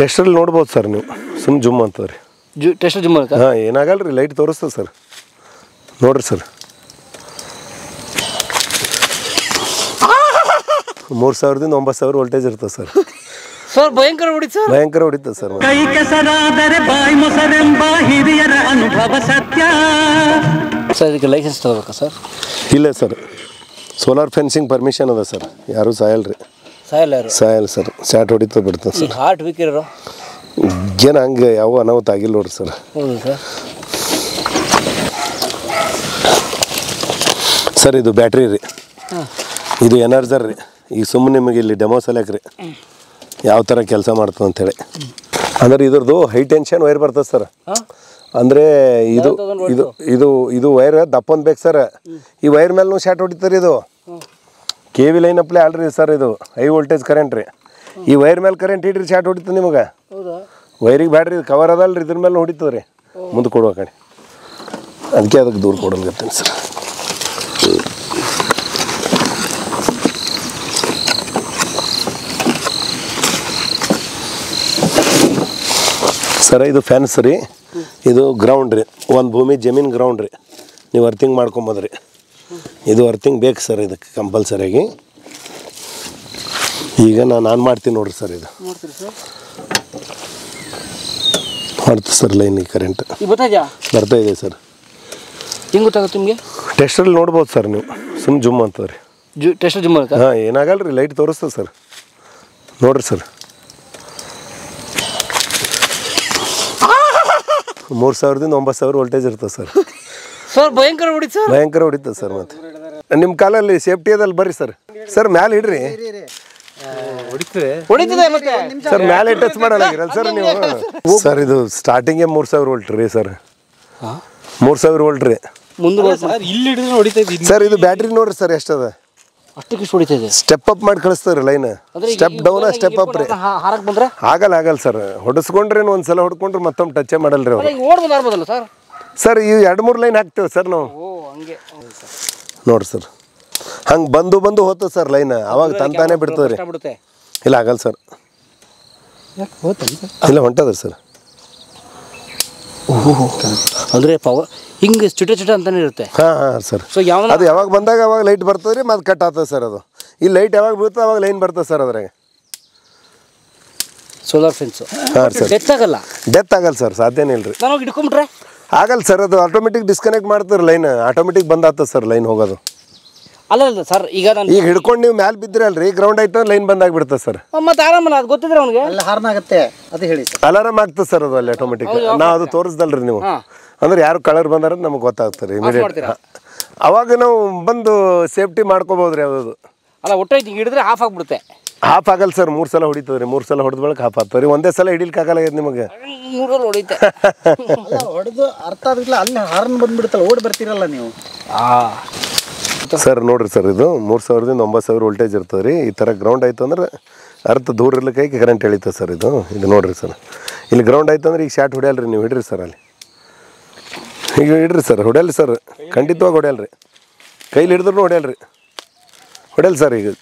ಟೆಸ್ಟಲ್ಲಿ ನೋಡ್ಬೋದು ಸರ್ ನೀವು ಸುಮ್ ಜುಮ್ ಅಂತದ್ರಿ ಜು ಟೆಸ್ಟ್ ಜಿಮ್ ಆಗುತ್ತಾ ಹಾಂ ಏನಾಗಲ್ಲ ರೀ ಲೈಟ್ ತೋರಿಸ್ತದೆ ಸರ್ ನೋಡ್ರಿ ಸರ್ ಮೂರು ಸಾವಿರದಿಂದ ಒಂಬತ್ತು ಸಾವಿರ ವೋಲ್ಟೇಜ್ ಇರ್ತದೆ ಸರ್ ಸರ್ ಭಯಂಕರ ಹೊಡಿತು ಸರ್ ಭಯಂಕರ ಹೊಡಿತದೆ ಸರ್ ಕೈ ಕೆಸರಾದರೆ ಬಾಯಿ ಮೊಸರೆಂಬ ಹಿರಿಯರ ಅನುಭವ ಸತ್ಯ ಸರ್ ಇದಕ್ಕೆ ಲೈಸೆನ್ಸ್ ತಗೋಬೇಕಾ ಸರ್ ಇಲ್ಲ ಸರ್ ಸೋಲಾರ್ ಫೆನ್ಸಿಂಗ್ ಪರ್ಮಿಷನ್ ಅದ ಸರ್ ಯಾರೂ ಸಾಯಲ್ರಿ ಸಾಯಲ್ಲ ಯಾರು ಸಾಯಲ್ಲ ಸರ್ ಸ್ಯಾಟ್ ಹೊಡಿತದೆ ಬಿಡ್ತದೆ ಈ ಸರ್ ಹಾರ್ಟ್ ವೀಕ್ ಇರೋ ಏನು ಹಂಗೆ ಯಾವ ಅನಾಹುತ ಆಗಿಲ್ಲ ನೋಡ್ರಿ ಸರ್ ಹೌದು ಸರ್ ಸರ್ ಇದು ಬ್ಯಾಟ್ರಿ ರೀ ಇದು ಎನರ್ಜರ್ ರೀ ಈಗ ಸುಮ್ಮನೆ ನಿಮಗೆ ಇಲ್ಲಿ ಡೆಮೋ ಸಲಕ್ ರೀ ಯಾವ ಥರ ಕೆಲಸ ಮಾಡ್ತದೆ ಅಂತೇಳಿ ಅಂದ್ರೆ ಇದ್ರದ್ದು ಹೈ ಟೆನ್ಷನ್ ವೈರ್ ಬರ್ತದೆ ಸರ್ ಹಾಂ ಅಂದರೆ ಇದು ತಗೊಂಡ್ ಇದು ಇದು ಇದು ವೈರ್ ದಪ್ಪೊಂದು ಬೇಕು ಸರ್ ಈ ವೈರ್ ಮೇಲೂ ಶಾರ್ಟ್ ಹೊಡಿತಾರೆ ಇದು ಕೆ ವಿ ಲೈನ್ ಅಪ್ಲೈ ಅಲ್ರಿ ಸರ್ ಇದು ಹೈ ವೋಲ್ಟೇಜ್ ಕರೆಂಟ್ ರೀ ಈ ವೈರ್ ಮೇಲೆ ಕರೆಂಟ್ ಇಡ್ರಿ ಶಾರ್ಟ್ ಹೊಡಿತದೆ ನಿಮಗೆ ಹೌದಾ ವೈರಿಗೆ ಬ್ಯಾಡ್ರಿ ಇದು ಕವರ್ ಅದಲ್ರಿ ಇದ್ರ ಮೇಲೆ ಹೊಡಿತದೆ ರೀ ಮುಂದೆ ಕೊಡುವ ಕಡೆ ಅದಕ್ಕೆ ಅದಕ್ಕೆ ದೂರ ಕೊಡಲ್ಗತ್ತೀನಿ ಸರ್ ಸರ ಇದು ಫ್ಯಾನ್ಸ್ ರೀ ಇದು ಗ್ರೌಂಡ್ ರೀ ಒಂದು ಭೂಮಿ ಜಮೀನು ಗ್ರೌಂಡ್ ರೀ ನೀವು ಅರ್ಥಿಂಗ್ ಮಾಡ್ಕೊಂಬೋದ್ರಿ ಇದು ಅರ್ಥಿಂಗ್ ಬೇಕು ಸರ್ ಇದಕ್ಕೆ ಕಂಪಲ್ಸರಿಯಾಗಿ ಈಗ ನಾನು ಆನ್ ಮಾಡ್ತೀನಿ ನೋಡ್ರಿ ಸರ್ ಇದು ನೋಡ್ತೀರಿ ಸರ್ ಮಾಡ್ತು ಸರ್ ಲೈನಿಗೆ ಕರೆಂಟ್ ಈಗ ಗೊತ್ತಾಯ್ತಾ ಬರ್ತಾ ಇದೆ ಸರ್ ಹೆಂಗೆ ಗೊತ್ತಾಗುತ್ತೆ ನಿಮಗೆ ಟೆಸ್ಟಲ್ಲಿ ನೋಡ್ಬೋದು ಸರ್ ನೀವು ಸುಮ್ ಜುಮ್ ಅಂತದ್ರಿ ಜು ಟೆಸ್ಟ್ ಜಿಮ್ ಆಗುತ್ತಾ ಹಾಂ ಏನಾಗಲ್ಲ ರೀ ಲೈಟ್ ತೋರಿಸ್ತದೆ ಸರ್ ನೋಡ್ರಿ ಸರ್ ಮೂರು ಸಾವಿರದಿಂದ ಒಂಬತ್ತು ಸಾವಿರ ವೋಲ್ಟೇಜ್ ಇರ್ತದೆ ಸರ್ ಸರ್ ಭಯಂಕರ ಹೊಡಿತು ಸರ್ ಭಯಂಕರ ಹೊಡಿತದೆ ಸರ್ ಮತ್ತೆ ನಿಮ್ಮ ಕಾಲಲ್ಲಿ ಸೇಫ್ಟಿ ಅದಲ್ಲಿ ಬರ್ರಿ ಸರ್ ಸರ್ ಮ್ಯಾಲೆ ಇಡ್ರಿ ಹೊಡಿತದೆ ಮತ್ತೆ ಸರ್ ಮ್ಯಾಲೆ ಟಚ್ ಮಾಡಲಾಗಿರಲ್ಲ ಸರ್ ನೀವು ಸರ್ ಇದು ಸ್ಟಾರ್ಟಿಂಗೇ ಮೂರು ಸಾವಿರ ವೋಲ್ಟ್ ರೀ ಸರ್ ಮೂರು ಸಾವಿರ ವೋಲ್ಟ್ ರೀ ಮುಂದೆ ಇಲ್ಲಿ ಹಿಡಿದ್ರೆ ಹೊಡಿತಾ ಇದ್ದೀನಿ ಸರ್ ಇದು ಬ್ಯಾಟ್ರಿ ನೋಡ್ರಿ ಸರ್ ಎಷ್ಟದ ಅಷ್ಟಕ್ಕೆ ಇಷ್ಟು ಹೊಡಿತಾ ಇದೆ ಸ್ಟೆಪ್ ಅಪ್ ಮಾಡಿ ಕಳಿಸ್ತಾರೆ line step down step up ರೀ ಹಾರಕ್ಕೆ ಬಂದ್ರೆ ಆಗಲ್ಲ ಆಗಲ್ಲ ಸರ್ ಹೊಡೆಸ್ಕೊಂಡ್ರೆ ಒಂದು ಸಲ ಹೊಡ್ಕೊಂಡ್ರೆ ಮತ್ತೊಮ್ಮೆ ಟಚೇ ಮಾಡಲ್ರಿ ಅವ್ರು ಈಗ ಓಡ್ಬೋದು ಆಡ್ಬೋದಲ್ಲ ಸರ್ ಸರ್ ಈ ಎರಡು ಮೂರು ಲೈನ್ ಹಾಕ್ತೇವೆ ಸರ್ ನಾವು ಓ ಹಂಗೆ ನೋಡ್ರಿ ಸರ್ ಹಂಗೆ ಬಂದು ಬಂದು ಹೋಗ್ತದೆ ಸರ್ ಲೈನ್ ಅವಾಗ ತಂತಾನೆ ಬಿಡ್ತದೆ ರೀ ಕಷ್ಟ ಬಿಡುತ್ತೆ ಇಲ್ಲ ಆಗಲ್ಲ ಸರ್ ಇಲ್ಲ ಹೊಂಟದ ಸರ್ ಅಂದರೆ ಪವರ್ ಹಿಂಗೆ ಚುಟ ಚುಟ ಅಂತಾನೆ ಇರುತ್ತೆ ಹಾಂ ಹಾಂ ಸರ್ ಸೊ ಯಾವ ಅದು ಯಾವಾಗ ಬಂದಾಗ ಅವಾಗ ಲೈಟ್ ಬರ್ತದೆ ರೀ ಮತ್ತೆ ಕಟ್ ಆಗ್ತದೆ ಸರ್ ಅದು ಈ ಲೈಟ್ ಯಾವಾಗ ಬೀಳ್ತದೆ ಅವಾಗ ಲೈನ್ ಬರ್ತದೆ ಸರ್ ಅದ್ರಾಗ ಸೋಲಾರ್ ಫೆನ್ಸು ಹಾಂ ಸರ್ ಡೆತ್ ಆಗಲ್ಲ ಡೆತ್ ಆಗಲ್ಲ ಸರ್ ಸಾಧ್ಯನೇ ಇಲ್ಲ ರೀ ನಾನು ಹೋಗಿ ಹಿಡ್ಕೊಂಬಿಟ್ರೆ ಆಗಲ್ಲ ಸರ್ ಅದು ಆಟೋಮೆಟಿಕ್ ಡಿಸ್ಕನೆಕ್ಟ್ ಮಾಡ್ತಾರೆ ಲೈನ್ ಆಟೋಮೆಟಿಕ್ ಬಂದ್ ಆಗ್ತದೆ ಸರ್ ಲೈನ್ ಹೋಗೋದು ಅಲ್ಲ ಅಲ್ಲ ಸರ್ ಈಗ ನಾನು ಈಗ ಹಿಡ್ಕೊಂಡು ನೀವು ಮ್ಯಾಲೆ ಬಿದ್ದರೆ ಅಲ್ರಿ ಗ್ರೌಂಡ್ ಆಯ್ತು ಲೈನ್ ಬಂದಾಗ್ಬಿಡ್ತದೆ ಸರ್ ಮತ್ತೆ ಆರಾಮಲ್ಲ ಅದು ಗೊತ್ತಿದ್ರೆ ಅವನಿಗೆ ಎಲ್ಲ ಹಾರ್ನ್ ಆಗುತ್ತೆ ಅದು ಹೇಳಿ ಸರ್ ಅಲಾರಾಮ್ ಆಗ್ತದೆ ಸರ್ ಅದು ಅಲ್ಲಿ ಆಟೋಮೆಟಿಕ್ ನಾವು ಅದು ತೋರಿಸ್ದಲ್ರಿ ನೀವು ಹಾ. ಅಂದ್ರೆ ಯಾರು ಕಲರ್ ಬಂದಾರ ನಮಗೆ ಗೊತ್ತಾಗ್ತಾರೆ ಇಮಿಡಿಯೇಟ್ ಮಾಡ್ತೀರಾ? ಅವಾಗ ನಾವು ಬಂದು ಸೇಫ್ಟಿ ಮಾಡ್ಕೋಬೋದ್ರಿ ಯಾವ್ದು ಅಲ್ಲ ಒಟ್ಟು ಹಿಂಗೆ ಹಿಡಿದ್ರೆ ಆಫ್ ಆಗಿಬಿಡುತ್ತೆ ಹಾಫ್ ಆಗಲ್ಲ ಸರ್ ಮೂರು ಸಲ ಹೊಡಿತದೆ ರೀ ಮೂರು ಸಲ ಹೊಡೆದ ಬಳಿಕ ಹಾಫ್ ಆಗ್ತದೆ ರೀ ಒಂದೇ ಸಲ ಹಿಡಿಲಿಕ್ಕಾಗಲ್ಲ ಇದು ನಿಮಗೆ ಮೂರಲ್ಲಿ ಹೊಡಿತೆ ಅಲ್ಲ ಹೊಡೆದು ಅರ್ಥ ಆಗಿಲ್ಲ ಅಲ್ಲಿ ಹಾರ್ನ್ ಬಂದ್ಬಿಡುತ್ತಲ್ಲ ಓಡಿ ಬರ್ತೀರಲ್ಲ ನೀವು ಸರ್ ನೋಡ್ರಿ ಸರ್ ಇದು ಮೂರು ಸಾವಿರದಿಂದ ಒಂಬತ್ತು ಸಾವಿರ ವೋಲ್ಟೇಜ್ ಇರ್ತದೆ ರೀ ಈ ಥರ ಗ್ರೌಂಡ್ ಆಯ್ತು ಅಂದ್ರೆ ಅರ್ಥ ದೂರ ಇರ್ಲಿಕ್ಕೆ ಕರೆಂಟ್ ಎಳಿತದೆ ಸರ್ ಇದು ಇದು ನೋಡ್ರಿ ಸರ್ ಇಲ್ಲಿ ಗ್ರೌಂಡ್ ಆಯ್ತು ಅಂದ್ರೆ ಈಗ ಶಾರ್ಟ್ ಹೊಡೆಯಲ್ರಿ ನೀವು ಹಿಡ್ರಿ ಸರ್ ಅಲ್ಲಿ ಈಗ ಹಿಡ್ರಿ ಸರ್ ಹೊಡೆಯಲ್ಲ ಸರ್ ಖಂಡಿತವಾಗಿ ಹೊಡೆಯಲ್ರಿ ಕೈಲಿ ಹಿಡಿದ್ರು ಹೊಡೆಯಲ್ರಿ ಹೊಡೆಯಲ್ಲ ಸರ್ ಈಗ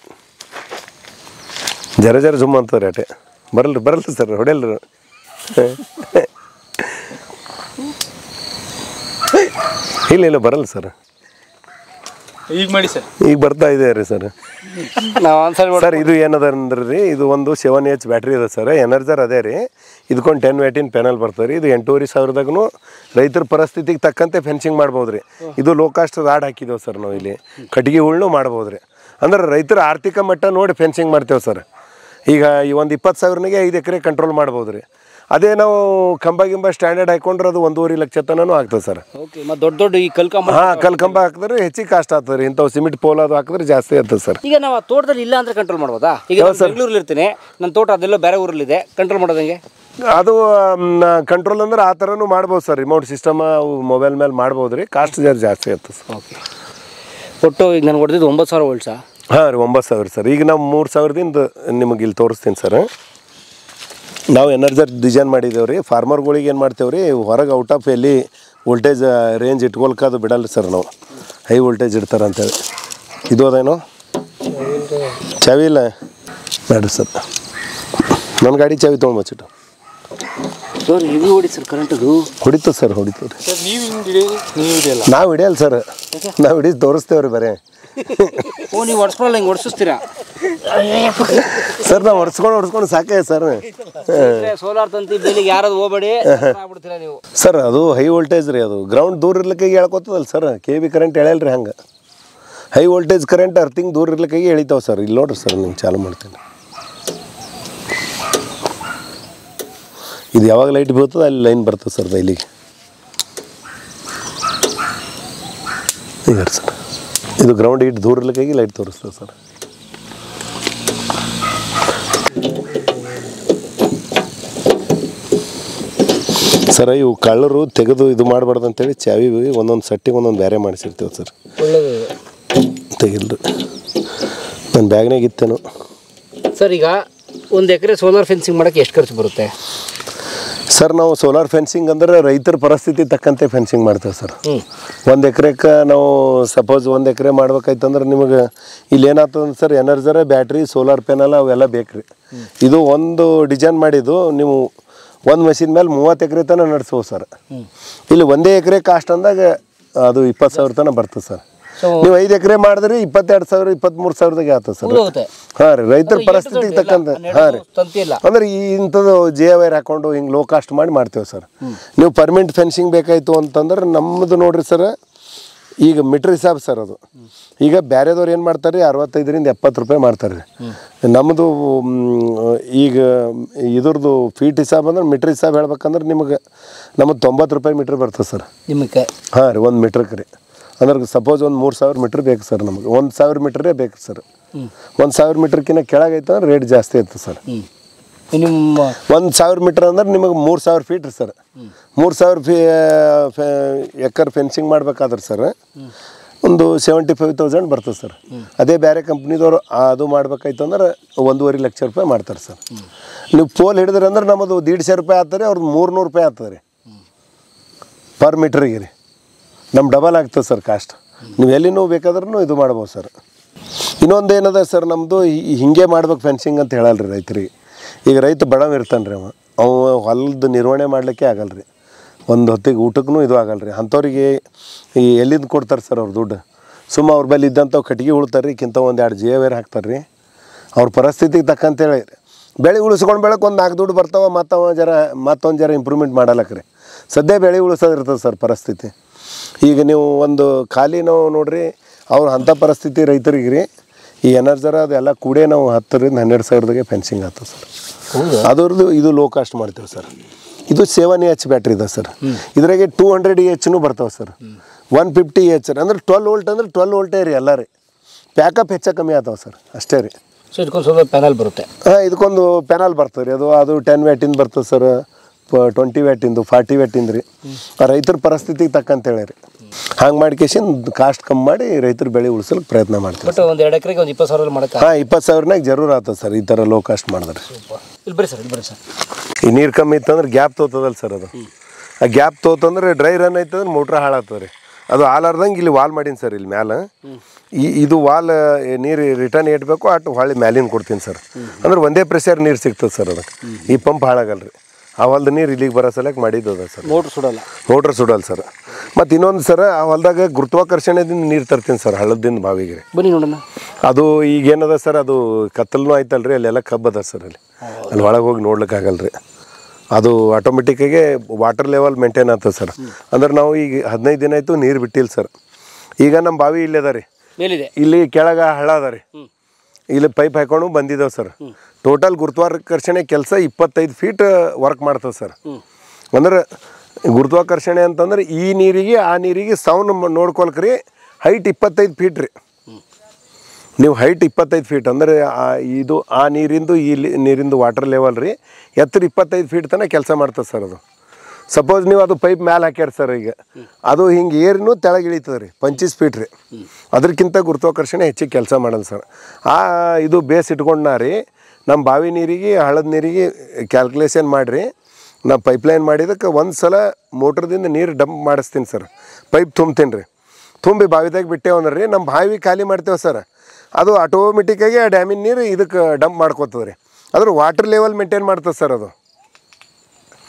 ಜರ ಜರ ಜುಮ್ ಅಂತದ್ರಿ ಅಟೆ ಬರಲ್ರಿ ಬರಲ್ಲ ಸರ್ ಹೊಡೆಯಲ್ರಿ ಇಲ್ಲ ಇಲ್ಲ ಬರಲ್ಲ ಸರ್ ಈಗ ಮಾಡಿ ಸರ್ ಈಗ ಬರ್ತಾ ಇದೆ ರೀ ಸರ್ ನಾವು ಒಂದ್ಸರಿ ಸರ್ ಇದು ಏನದ ಅಂದ್ರೆ ರೀ ಇದು ಒಂದು ಸೆವೆನ್ ಎಚ್ ಬ್ಯಾಟ್ರಿ ಇದೆ ಸರ್ ಎನರ್ಜರ್ ಅದೇ ರೀ ಇದಕ್ಕೊಂದು ಟೆನ್ ವ್ಯಾಟಿನ್ ಪ್ಯಾನಲ್ ಬರ್ತದೆ ರೀ ಇದು ಎಂಟೂವರೆ ಸಾವಿರದಾಗೂ ರೈತರ ಪರಿಸ್ಥಿತಿಗೆ ತಕ್ಕಂತೆ ಫೆನ್ಸಿಂಗ್ ಮಾಡ್ಬೋದು ರೀ ಇದು ಲೋ ಕಾಸ್ಟ್ ರಾಡ್ ಹಾಕಿದ್ದೇವೆ ಸರ್ ನಾವು ಇಲ್ಲಿ ಕಟ್ಟಿಗೆ ಹುಳ್ಳು ಮಾಡ್ಬೋದು ರೀ ಅಂದ್ರೆ ರೈತರ ಆರ್ಥಿಕ ಮಟ್ಟ ನೋಡಿ ಫೆನ್ಸಿಂಗ್ ಮಾಡ್ತೇವೆ ಸರ್ ಈಗ ಈ ಒಂದು ಇಪ್ಪತ್ತು ಸಾವಿರನಿಗೆ ಐದು ಎಕರೆ ಕಂಟ್ರೋಲ್ ಮಾಡ್ಬೋದು ರೀ ಅದೇ ನಾವು ಕಂಬ ಗಿಂಬ ಸ್ಟ್ಯಾಂಡರ್ಡ್ ಹಾಕೊಂಡ್ರೆ ಅದು ಒಂದೂವರೆ ಲಕ್ಷ ತನೂ ಆಗ್ತದೆ ಸರ್ ಓಕೆ ಮತ್ತೆ ದೊಡ್ಡ ದೊಡ್ಡ ಈ ಕಲ್ಕಂಬ ಹಾಂ ಕಲ್ ಕಂಬ ಹಾಕಿದ್ರೆ ಹೆಚ್ಚಿಗೆ ಕಾಸ್ಟ್ ಆಗ್ತದೆ ರೀ ಇಂಥವು ಸಿಮೆಂಟ್ ಪೋಲ್ ಅದು ಹಾಕಿದ್ರೆ ಜಾಸ್ತಿ ಆಗ್ತದೆ ಸರ್ ಈಗ ನಾವು ಆ ತೋಟದಲ್ಲಿ ಇಲ್ಲ ಅಂದ್ರೆ ಕಂಟ್ರೋಲ್ ಮಾಡ್ಬೋದಾ ಈಗ ನಾನು ಬೆಂಗಳೂರಲ್ಲಿ ಇರ್ತೀನಿ ನನ್ನ ತೋಟ ಅದೆಲ್ಲ ಬೇರೆ ಊರಲ್ಲಿದೆ ಕಂಟ್ರೋಲ್ ಮಾಡೋದಂಗೆ ಅದು ಕಂಟ್ರೋಲ್ ಅಂದ್ರೆ ಆ ಥರನೂ ಮಾಡ್ಬೋದು ಸರ್ ರಿಮೋಟ್ ಸಿಸ್ಟಮ್ ಅವು ಮೊಬೈಲ್ ಮೇಲೆ ಮಾಡ್ಬೋದು ರೀ ಕಾಸ್ಟ್ ಜರ ಜಾಸ್ತಿ ಆಗ್ತದೆ ಸರ್ ಓಕೆ ಒಟ್ಟು ಈಗ ನಾನು ಹೊಡೆದಿದ್ದು ಒಂಬತ್ತು ಸಾವಿರ ವೋಲ್ಟ್ಸಾ ಹಾಂ ರೀ ಒಂಬತ್ತು ಸಾವಿರ ಸರ್ ಈಗ ನಾವು ಮೂರು ಸಾವಿರದಿಂದ ನಿಮಗೆ ಇಲ್ಲಿ ತೋರಿಸ್ತೀನಿ ಸರ್ ನಾವು ಎನರ್ಜರ್ ಡಿಸೈನ್ ಮಾಡಿದ್ದೇವೆ ರೀ ಫಾರ್ಮರ್ಗಳಿಗೆ ಏನು ಮಾಡ್ತೇವೆ ರೀ ಹೊರಗೆ ಔಟ್ ಆಫ್ ಎಲ್ಲಿ ವೋಲ್ಟೇಜ್ ರೇಂಜ್ ಇಟ್ಕೊಳ್ಕೋದು ಬಿಡಲ್ಲ ಸರ್ ನಾವು ಹೈ ವೋಲ್ಟೇಜ್ ಇಡ್ತಾರೆ ಅಂತೇಳಿ ಇದು ಅದೇನೋ ಚಾವಿ ಇಲ್ಲ ಬೇಡ್ರಿ ಸರ್ ನನ್ನ ಗಾಡಿ ಚಾವಿ ತೊಗೊಂಬಚ್ಚಿಟ್ಟು ಸರ್ ಹೆವಿ ಓಡಿ ಸರ್ ಕರೆಂಟ್ ಅದು ಹೊಡಿತು ಸರ್ ಹೊಡಿತು ರೀ ಸರ್ ನೀವು ಹಿಂಗೆ ಹಿಡಿಯೋದು ನೀವು ಹಿಡಿಯಲ್ಲ ನಾವು ಹಿಡಿಯಲ್ಲ ಸರ್ ನಾವು ಹಿಡಿದು ತೋರಿಸ್ತೇವೆ ರೀ ಬರೀ ಓ ನೀವು ಹೊಡ್ಸ್ಕೊಳ್ಳಲ್ಲ ಹಿಂಗೆ ಹೊಡ್ಸಿಸ್ತೀರಾ ಸರ್ ನಾವು ಹೊಡ್ಸ್ಕೊಂಡು ಹೊಡ್ಸ್ಕೊಂಡು ಸಾಕೇ ಸರ್ ಸೋಲಾರ್ ತಂತಿ ಬೇಲಿಗೆ ಯಾರದು ಹೋಗ್ಬೇಡಿ ಆಗ್ಬಿಡ್ತೀರಾ ನೀವು ಸರ್ ಅದು ಹೈ ವೋಲ್ಟೇಜ್ ರೀ ಅದು ಗ್ರೌಂಡ್ ದೂರ ಇರ್ಲಿಕ್ಕೆ ಹೇಳ್ಕೊತದಲ್ಲ ಸರ್ ಕೆ ಬಿ ಕರೆಂಟ್ ಎಳೆಯಲ್ಲ ರೀ ಹಂಗೆ ಹೈ ವೋಲ್ಟೇಜ್ ಕರೆಂಟ್ ಅರ್ತಿಂಗ್ ದೂರ ಇರ್ಲಿಕ್ಕೆ ಎಳಿತಾವೆ ಸರ್ ಇಲ್ಲಿ ನೋಡ್ರಿ ಸರ್ ನಿಮ್ಗೆ ಚಾಲು ಮಾಡ್ತೀನಿ ಇದು ಯಾವಾಗ ಲೈಟ್ ಬೀಳ್ತದೆ ಅಲ್ಲಿ ಲೈನ್ ಬರ್ತದೆ ಸರ್ ಇಲ್ಲಿಗೆ ಈಗ ಸರ್ ಇದು ಗ್ರೌಂಡ್ ಇಟ್ಟು ದೂರ ಇರ್ಲಿಕ್ಕೆ ಲೈಟ್ ತೋರಿಸ್ತದೆ ಸರ್ ಸರ್ ಇವು ಕಳ್ಳರು ತೆಗೆದು ಇದು ಮಾಡಬಾರ್ದು ಅಂತೇಳಿ ಚಾವಿ ಒಂದೊಂದು ಸಟ್ಟಿಗೆ ಒಂದೊಂದು ಬೇರೆ ಮಾಡಿಸಿರ್ತೀವಿ ಸರ್ ಒಳ್ಳೇದು ತೆಗಿಲ್ರಿ ನನ್ನ ಬ್ಯಾಗ್ನಾಗ ಇತ್ತೇನು ಸರ್ ಈಗ ಒಂದು ಎಕರೆ ಸೋಲಾರ್ ಫೆನ್ಸಿಂಗ್ ಮಾಡೋಕ್ಕೆ ಎಷ್ಟು ಖರ್ಚು ಬರುತ್ತೆ ಸರ್ ನಾವು ಸೋಲಾರ್ ಫೆನ್ಸಿಂಗ್ ಅಂದ್ರೆ ರೈತರ ಪರಿಸ್ಥಿತಿ ತಕ್ಕಂತೆ ಫೆನ್ಸಿಂಗ್ ಮಾಡ್ತೇವೆ ಸರ್ ಹ್ಞೂ ಒಂದು ಎಕರೆಕ್ಕೆ ನಾವು ಸಪೋಸ್ ಒಂದು ಎಕರೆ ಮಾಡ್ಬೇಕಾಯ್ತಂದ್ರೆ ನಿಮಗೆ ಇಲ್ಲಿ ಏನಾಗ್ತದೆ sir energizer battery solar panel ಅವೆಲ್ಲ ಬೇಕು ರೀ ಇದು ಒಂದು ಡಿಸೈನ್ ಮಾಡಿದ್ದು ನೀವು ಒಂದು ಮಷಿನ್ ಮೇಲೆ ಮೂವತ್ತು ಎಕರೆ ತನಕ ನಡೆಸ್ಬೋದು ಸರ್ ಇಲ್ಲಿ ಒಂದೇ ಎಕರೆ ಕಾಸ್ಟ್ ಅಂದಾಗ ಅದು ಇಪ್ಪತ್ತು ಸಾವಿರ ತನಕ ಬರ್ತದೆ ಸರ್ ಸೊ ನೀವು ಐದು ಎಕರೆ ಮಾಡಿದ್ರಿ ಇಪ್ಪತ್ತೆರಡು ಸಾವಿರ ಇಪ್ಪತ್ತ್ಮೂರು ಸಾವಿರದಾಗೆ ಆಗ್ತದೆ ಸರ್ ಮುಗ್ದೋಗುತ್ತೆ. ಹಾಂ ರೀ ರೈತರ ಅಂದ್ರೆ ಪರಿಸ್ಥಿತಿಗೆ ಎಷ್ಟು ತಕ್ಕಂತೆ ಇಲ್ಲ, ಹಾಂ ರೀ ತಂತಿ ಇಲ್ಲ ಅಂದ್ರೆ ಈ ಇಂಥದ್ದು ಜೆ ವೈರ್ ಹಾಕೊಂಡು ಹಿಂಗೆ ಲೋ ಕಾಸ್ಟ್ ಮಾಡಿ ಮಾಡ್ತೇವೆ ಸರ್ ನೀವು ಪರ್ಮನೆಂಟ್ ಫೆನ್ಸಿಂಗ್ ಬೇಕಾಯ್ತು ಅಂತಂದ್ರೆ ನಮ್ಮದು ನೋಡ್ರಿ ಸರ್ ಈಗ ಮೀಟ್ರ್ ಹಿಸಾಬ್ ಸರ್ ಅದು ಈಗ ಬೇರೆದವ್ರು ಏನು ಮಾಡ್ತಾರೆ ರೀ ಅರವತ್ತೈದರಿಂದ ಎಪ್ಪತ್ತು ರೂಪಾಯಿ ಮಾಡ್ತಾರೆ ರೀ ನಮ್ಮದು ಮ್, ಈಗ ಇದ್ರದ್ದು ಫೀಟ್ ಹಿಸಾಬ್ ಅಂದ್ರೆ ಮೀಟ್ರ್ ಹಿಸಾಬ್ ಹೇಳ್ಬೇಕಂದ್ರೆ ನಿಮಗೆ ನಮ್ಮದು ತೊಂಬತ್ತು ರೂಪಾಯಿ ಮೀಟ್ರ್ ಬರ್ತದೆ ಸರ್ ನಿಮಗೆ ಹಾಂ ರೀ ಒಂದು ಮೀಟ್ರಿಗೆ ರೀ ಅಂದ್ರೆ ಸಪೋಸ್ ಒಂದು ಮೂರು ಸಾವಿರ ಮೀಟ್ರ್ ಬೇಕು ಸರ್ ನಮಗೆ ಒಂದು ಸಾವಿರ ಮೀಟ್ರೇ ಬೇಕು ಸರ್ ಒಂದು ಸಾವಿರ ಮೀಟ್ರ್ಕಿಂತ ಕೆಳಗೈತೆ ಅಂದ್ರೆ ರೇಟ್ ಜಾಸ್ತಿ ಐತೆ ಸರ್ ಹ್ಞೂ ನಿಮ್ಮ ಒಂದು ಸಾವಿರ ಮೀಟ್ರ್ ಅಂದ್ರೆ ನಿಮಗೆ ಮೂರು ಸಾವಿರ ಫೀಟ್ ರೀ ಸರ್ ಮೂರು ಸಾವಿರ ಫೀ ಎಕರ್ ಫೆನ್ಸಿಂಗ್ ಮಾಡ್ಬೇಕಾದ್ರೆ ಸರ್ ಒಂದು ಸೆವೆಂಟಿ ಫೈವ್ ತೌಸಂಡ್ ಬರ್ತದೆ ಸರ್ ಅದೇ ಬೇರೆ ಕಂಪ್ನಿದವ್ರು ಅದು ಮಾಡ್ಬೇಕಾಯ್ತು ಅಂದ್ರೆ ಒಂದೂವರೆ ಲಕ್ಷ ರೂಪಾಯಿ ಮಾಡ್ತಾರೆ ಸರ್ ನೀವು ಪೋಲ್ ಹಿಡಿದ್ರಿ ಅಂದ್ರೆ ನಮ್ಮದು ದೀಡ್ಶೆ ರೂಪಾಯಿ ಆಗ್ತದೆ ಅವ್ರದ್ದು ಮೂರ್ನೂರು ರೂಪಾಯಿ ಆಗ್ತದೆ ರೀ ಪರ್ ಮೀಟ್ರಿಗೆ ರೀ ನಮ್ಮ ಡಬಲ್ ಆಗ್ತದೆ ಸರ್ ಕಾಸ್ಟ್ ನೀವು ಎಲ್ಲಿನೂ ಬೇಕಾದ್ರೂ ಇದು ಮಾಡ್ಬೋದು ಸರ್ ಇನ್ನೊಂದು ಏನದ ಸರ್ ನಮ್ಮದು ಹಿಂಗೆ ಮಾಡ್ಬೇಕು ಫೆನ್ಸಿಂಗ್ ಅಂತ ಹೇಳಲ್ಲ ರೀ ರೈತರಿಗೆ ಈಗ ರೈತ ಬಡವ ಇರ್ತಾನೆ ರೀ ಅವ ಅವ ಹೊಲದ ನಿರ್ವಹಣೆ ಮಾಡಲಿಕ್ಕೆ ಆಗಲ್ಲ ರೀ ಒಂದು ಹೊತ್ತಿಗೆ ಊಟಕ್ಕೂ ಇದು ಆಗಲ್ಲ ರೀ ಅಂಥವ್ರಿಗೆ ಈ ಎಲ್ಲಿಂದ ಕೊಡ್ತಾರೆ ಸರ್ ಅವ್ರು ದುಡ್ಡು ಸುಮ್ಮ ಅವ್ರ ಬಲ್ಲಿ ಇದ್ದಂಥವು ಕಟ್ಟಿಗೆ ಉಳ್ತಾರೆ ರೀ ಕಿಂತ ಒಂದು ಎರಡು ಜಿ ವೇರ್ ಹಾಕ್ತಾರೆ ರೀ ಅವ್ರ ಪರಿಸ್ಥಿತಿಗೆ ತಕ್ಕಂತೇಳಿ ಬೆಳೆ ಉಳಿಸ್ಕೊಂಡು ಬೆಳಕ್ಕೆ ಒಂದು ನಾಲ್ಕು ದುಡ್ಡು ಬರ್ತಾವ ಮತ್ತು ಅವ ಜರ ಮತ್ತೊಂದು ಜರ ಇಂಪ್ರೂವ್ಮೆಂಟ್ ಮಾಡಲಕ್ಕೆ ರೀ ಸದ್ಯ ಬೆಳೆ ಉಳಿಸೋದು ಇರ್ತದೆ ಸರ್ ಪರಿಸ್ಥಿತಿ ಈಗ ನೀವು ಒಂದು ಖಾಲಿ ನಾವು ನೋಡ್ರಿ ಅವ್ರ ಅಂಥ ಪರಿಸ್ಥಿತಿ ರೈತರಿಗೆ ರೀ ಈ ಎನರ್ಜರ ಅದೆಲ್ಲ ಕೂಡೇ ನಾವು ಹತ್ತರಿಂದ ಹನ್ನೆರಡು ಸಾವಿರದಾಗೆ ಫೆನ್ಸಿಂಗ್ ಆಗ್ತದೆ ಸರ್ ಅದ್ರದ್ದು ಇದು ಲೋ ಕಾಸ್ಟ್ ಮಾಡ್ತೀವಿ ಸರ್ ಇದು ಸೆವೆನ್ ಎಚ್ ಬ್ಯಾಟ್ರಿ ಇದೆ ಸರ್ ಇದ್ರಾಗೆ ಟೂ ಹಂಡ್ರೆಡ್ ಎಚ್ನು ಬರ್ತಾವೆ ಸರ್ ಒನ್ ಫಿಫ್ಟಿ ಎಚ್ ಅಂದ್ರೆ ಟ್ವೆಲ್ ವೋಲ್ಟ್ ಅಂದ್ರೆ ಟ್ವೆಲ್ ವೋಲ್ಟೇ ರೀ ಎಲ್ಲ ರೀ ಪ್ಯಾಕಪ್ ಹೆಚ್ಚು ಕಮ್ಮಿ ಆಗ್ತಾವೆ ಸರ್ ಅಷ್ಟೇ ರೀ ಸೊ ಇದಕ್ಕೊಂದು ಸೋಲಾರ್ ಪ್ಯಾನಲ್ ಬರುತ್ತೆ ಹಾಂ ಇದಕ್ಕೊಂದು ಪ್ಯಾನಲ್ ಬರ್ತದೆ ರೀ ಅದು ಅದು ಟೆನ್ ವ್ಯಾಟಿಂದ ಬರ್ತದೆ ಸರ್ ಟ್ವೆಂಟಿ ವ್ಯಾಟಿಂದು ಫಾರ್ಟಿ ವ್ಯಾಟಿಂದ ರೀ ಆ ರೈತರ ಪರಿಸ್ಥಿತಿಗೆ ತಕ್ಕಂತೇಳಿ ರೀ ಹಂಗೆ ಮಾಡ್ಕೇಶನ್ ಕಾಸ್ಟ್ ಕಮ್ಮಿ ಮಾಡಿ ರೈತರು ಬೆಳೆ ಉಳಿಸಲಿಕ್ಕೆ ಪ್ರಯತ್ನ ಮಾಡ್ತೀವಿ ಬಟ್ ಒಂದು ಎರಡು ಎಕರೆಗೆ ಒಂದು ಇಪ್ಪತ್ತು ಸಾವಿರ ಮಾಡೋಕ್ಕೆ ಹಾಂ ಇಪ್ಪತ್ತು ಸಾವಿರನಾಗ ಜರೂರ್ ಆಗ್ತದೆ ಸರ್ ಈ ಥರ ಲೋ ಕಾಸ್ಟ್ ಮಾಡಿದ್ರೆ ಇಲ್ಲಿ ಬರ್ರಿ ಸರ್ ಇಲ್ಲಿ ಬರ್ರಿ ಸರ್ ಈ ನೀರು ಕಮ್ಮಿ ಇತ್ತಂದ್ರೆ ಗ್ಯಾಪ್ ತೋತದಲ್ಲ ಸರ್ ಅದು ಆ ಗ್ಯಾಪ್ ತೋತಂದ್ರೆ ಡ್ರೈ ರನ್ ಐತಂದ್ರೆ ಮೋಟ್ರ್ ಹಾಳಾಗ್ತದೆ ರೀ ಅದು ಹಾಲಾರ್ದಂಗೆ ಇಲ್ಲಿ ವಾಲ್ ಮಾಡೀನಿ ಸರ್ ಇಲ್ಲಿ ಮ್ಯಾಲೆ ಈ ಇದು ವಾಲ್ ನೀರು ರಿಟರ್ನ್ ಇಡಬೇಕು ಅಟ್ಟು ಹೊಳ್ಳಿ ಮ್ಯಾಲಿನ ಕೊಡ್ತೀನಿ ಸರ್ ಅಂದ್ರೆ ಒಂದೇ ಪ್ರೆಷರ್ ನೀರು ಸಿಗ್ತದೆ ಸರ್ ಅದಕ್ಕೆ ಈ ಪಂಪ್ ಹಾಳಾಗಲ್ಲ ರೀ ಆ ಹೊಲ್ದ ನೀರು ಇಲ್ಲಿಗೆ ಬರೋ ಸಲಕ್ಕೆ ಮಾಡಿದ್ದು ಅದ ಸರ್ ಮೋಟ್ರ್ ಸುಡಲ್ಲ ಮೋಟ್ರ್ ಸುಡಲ್ಲ ಸರ್ ಮತ್ತು ಇನ್ನೊಂದು ಸರ್ ಆ ಹೊಲ್ದಾಗ ಗುರುತ್ವಾಕರ್ಷಣೆದಿಂದ ನೀರು ತರ್ತೀನಿ ಸರ್ ಹಳ್ಳದಿಂದ ಬಾವಿಗೆ ರೀ ಬನ್ನಿ ನೋಡೋಣ ಅದು ಈಗ ಏನದ ಸರ್ ಅದು ಕತ್ತಲ್ನೂ ಆಯ್ತಲ್ಲ ರೀ ಅಲ್ಲೆಲ್ಲ ಕಬ್ಬು ಅದ ಸರ್ ಅಲ್ಲಿ ಅಲ್ಲಿ ಒಳಗೆ ಹೋಗಿ ನೋಡ್ಲಿಕ್ಕೆ ಆಗಲ್ಲ ರೀ ಅದು ಆಟೋಮೆಟಿಕ್ಕಾಗೆ ವಾಟರ್ ಲೆವೆಲ್ ಮೇಂಟೈನ್ ಆಗ್ತದೆ ಸರ್ ಅಂದ್ರೆ ನಾವು ಈಗ ಹದಿನೈದು ದಿನ ಆಯಿತು ನೀರು ಬಿಟ್ಟಿಲ್ಲ ಸರ್ ಈಗ ನಮ್ಮ ಬಾವಿ ಇಲ್ಲೇ ಅದ ರೀ ಮೇಲಿದೆ ಇಲ್ಲಿ ಕೆಳಗೆ ಹಳ್ಳ ಅದ ರೀ ಇಲ್ಲಿ ಪೈಪ್ ಹಾಕೊಂಡು ಬಂದಿದ್ದಾವೆ ಸರ್ ಟೋಟಲ್ ಗುರುತ್ವಾಕರ್ಷಣೆ ಕೆಲಸ ಇಪ್ಪತ್ತೈದು ಫೀಟ್ ವರ್ಕ್ ಮಾಡ್ತದೆ ಸರ್ ಅಂದ್ರೆ ಗುರುತ್ವಾಕರ್ಷಣೆ ಅಂತಂದ್ರೆ ಈ ನೀರಿಗೆ ಆ ನೀರಿಗೆ ಸೌನ್ ನೋಡ್ಕೊಳ್ಕ್ರಿ ಹೈಟ್ ಇಪ್ಪತ್ತೈದು ಫೀಟ್ ರೀ ನೀವು ಹೈಟ್ ಇಪ್ಪತ್ತೈದು ಫೀಟ್ ಅಂದರೆ ಆ ಇದು ಆ ನೀರಿಂದು ಈ ಲಿ- ನೀರಿಂದು ವಾಟರ್ ಲೆವೆಲ್ ರೀ ಎತ್ತರ ಇಪ್ಪತ್ತೈದು ಫೀಟ್ ತನಕ ಕೆಲಸ ಮಾಡ್ತದೆ ಸರ್ ಅದು ಸಪೋಸ್ ನೀವು ಅದು ಪೈಪ್ ಮ್ಯಾಲೆ ಹಾಕ್ಯಾರ ಸರ್ ಈಗ ಅದು ಹಿಂಗೆ ಏರಿನೂ ತೆಳಗೆ ಇಳಿತದೆ ರೀ ಪಂಚೀಸ್ ಫೀಟ್ ರೀ ಅದಕ್ಕಿಂತ ಗುರುತ್ವಾಕರ್ಷಣೆ ಹೆಚ್ಚಿಗೆ ಕೆಲಸ ಮಾಡಲ್ಲ ಸರ್ ಆ ಇದು ಬೇಸ್ ಇಟ್ಕೊಂಡು ನಾ ರೀ ನಮ್ಮ ಬಾವಿ ನೀರಿಗೆ ಹಳ್ಳದ ನೀರಿಗೆ ಕ್ಯಾಲ್ಕುಲೇಷನ್ ಮಾಡಿರಿ ನಾ ಪೈಪ್ಲೈನ್ ಮಾಡಿದಕ್ಕೆ ಒಂದು ಸಲ ಮೋಟ್ರದಿಂದ ನೀರು ಡಂಪ್ ಮಾಡಿಸ್ತೀನಿ ಸರ್ ಪೈಪ್ ತುಂಬ್ತೀನಿ ರೀ ತುಂಬಿ ಬಾವಿದಾಗ ಬಿಟ್ಟೇವು ಅಂದ್ರೆ ರೀ ನಮ್ಮ ಬಾವಿ ಖಾಲಿ ಮಾಡ್ತೇವೆ ಸರ್ ಅದು ಆಟೋಮೆಟಿಕ್ಕಾಗಿ ಆ ಡ್ಯಾಮಿನ ನೀರು ಇದಕ್ಕೆ ಡಂಪ್ ಮಾಡ್ಕೋತದೆ ರೀ ಅದ್ರ ವಾಟರ್ ಲೆವೆಲ್ ಮೇಂಟೈನ್ ಮಾಡ್ತದೆ ಸರ್ ಅದು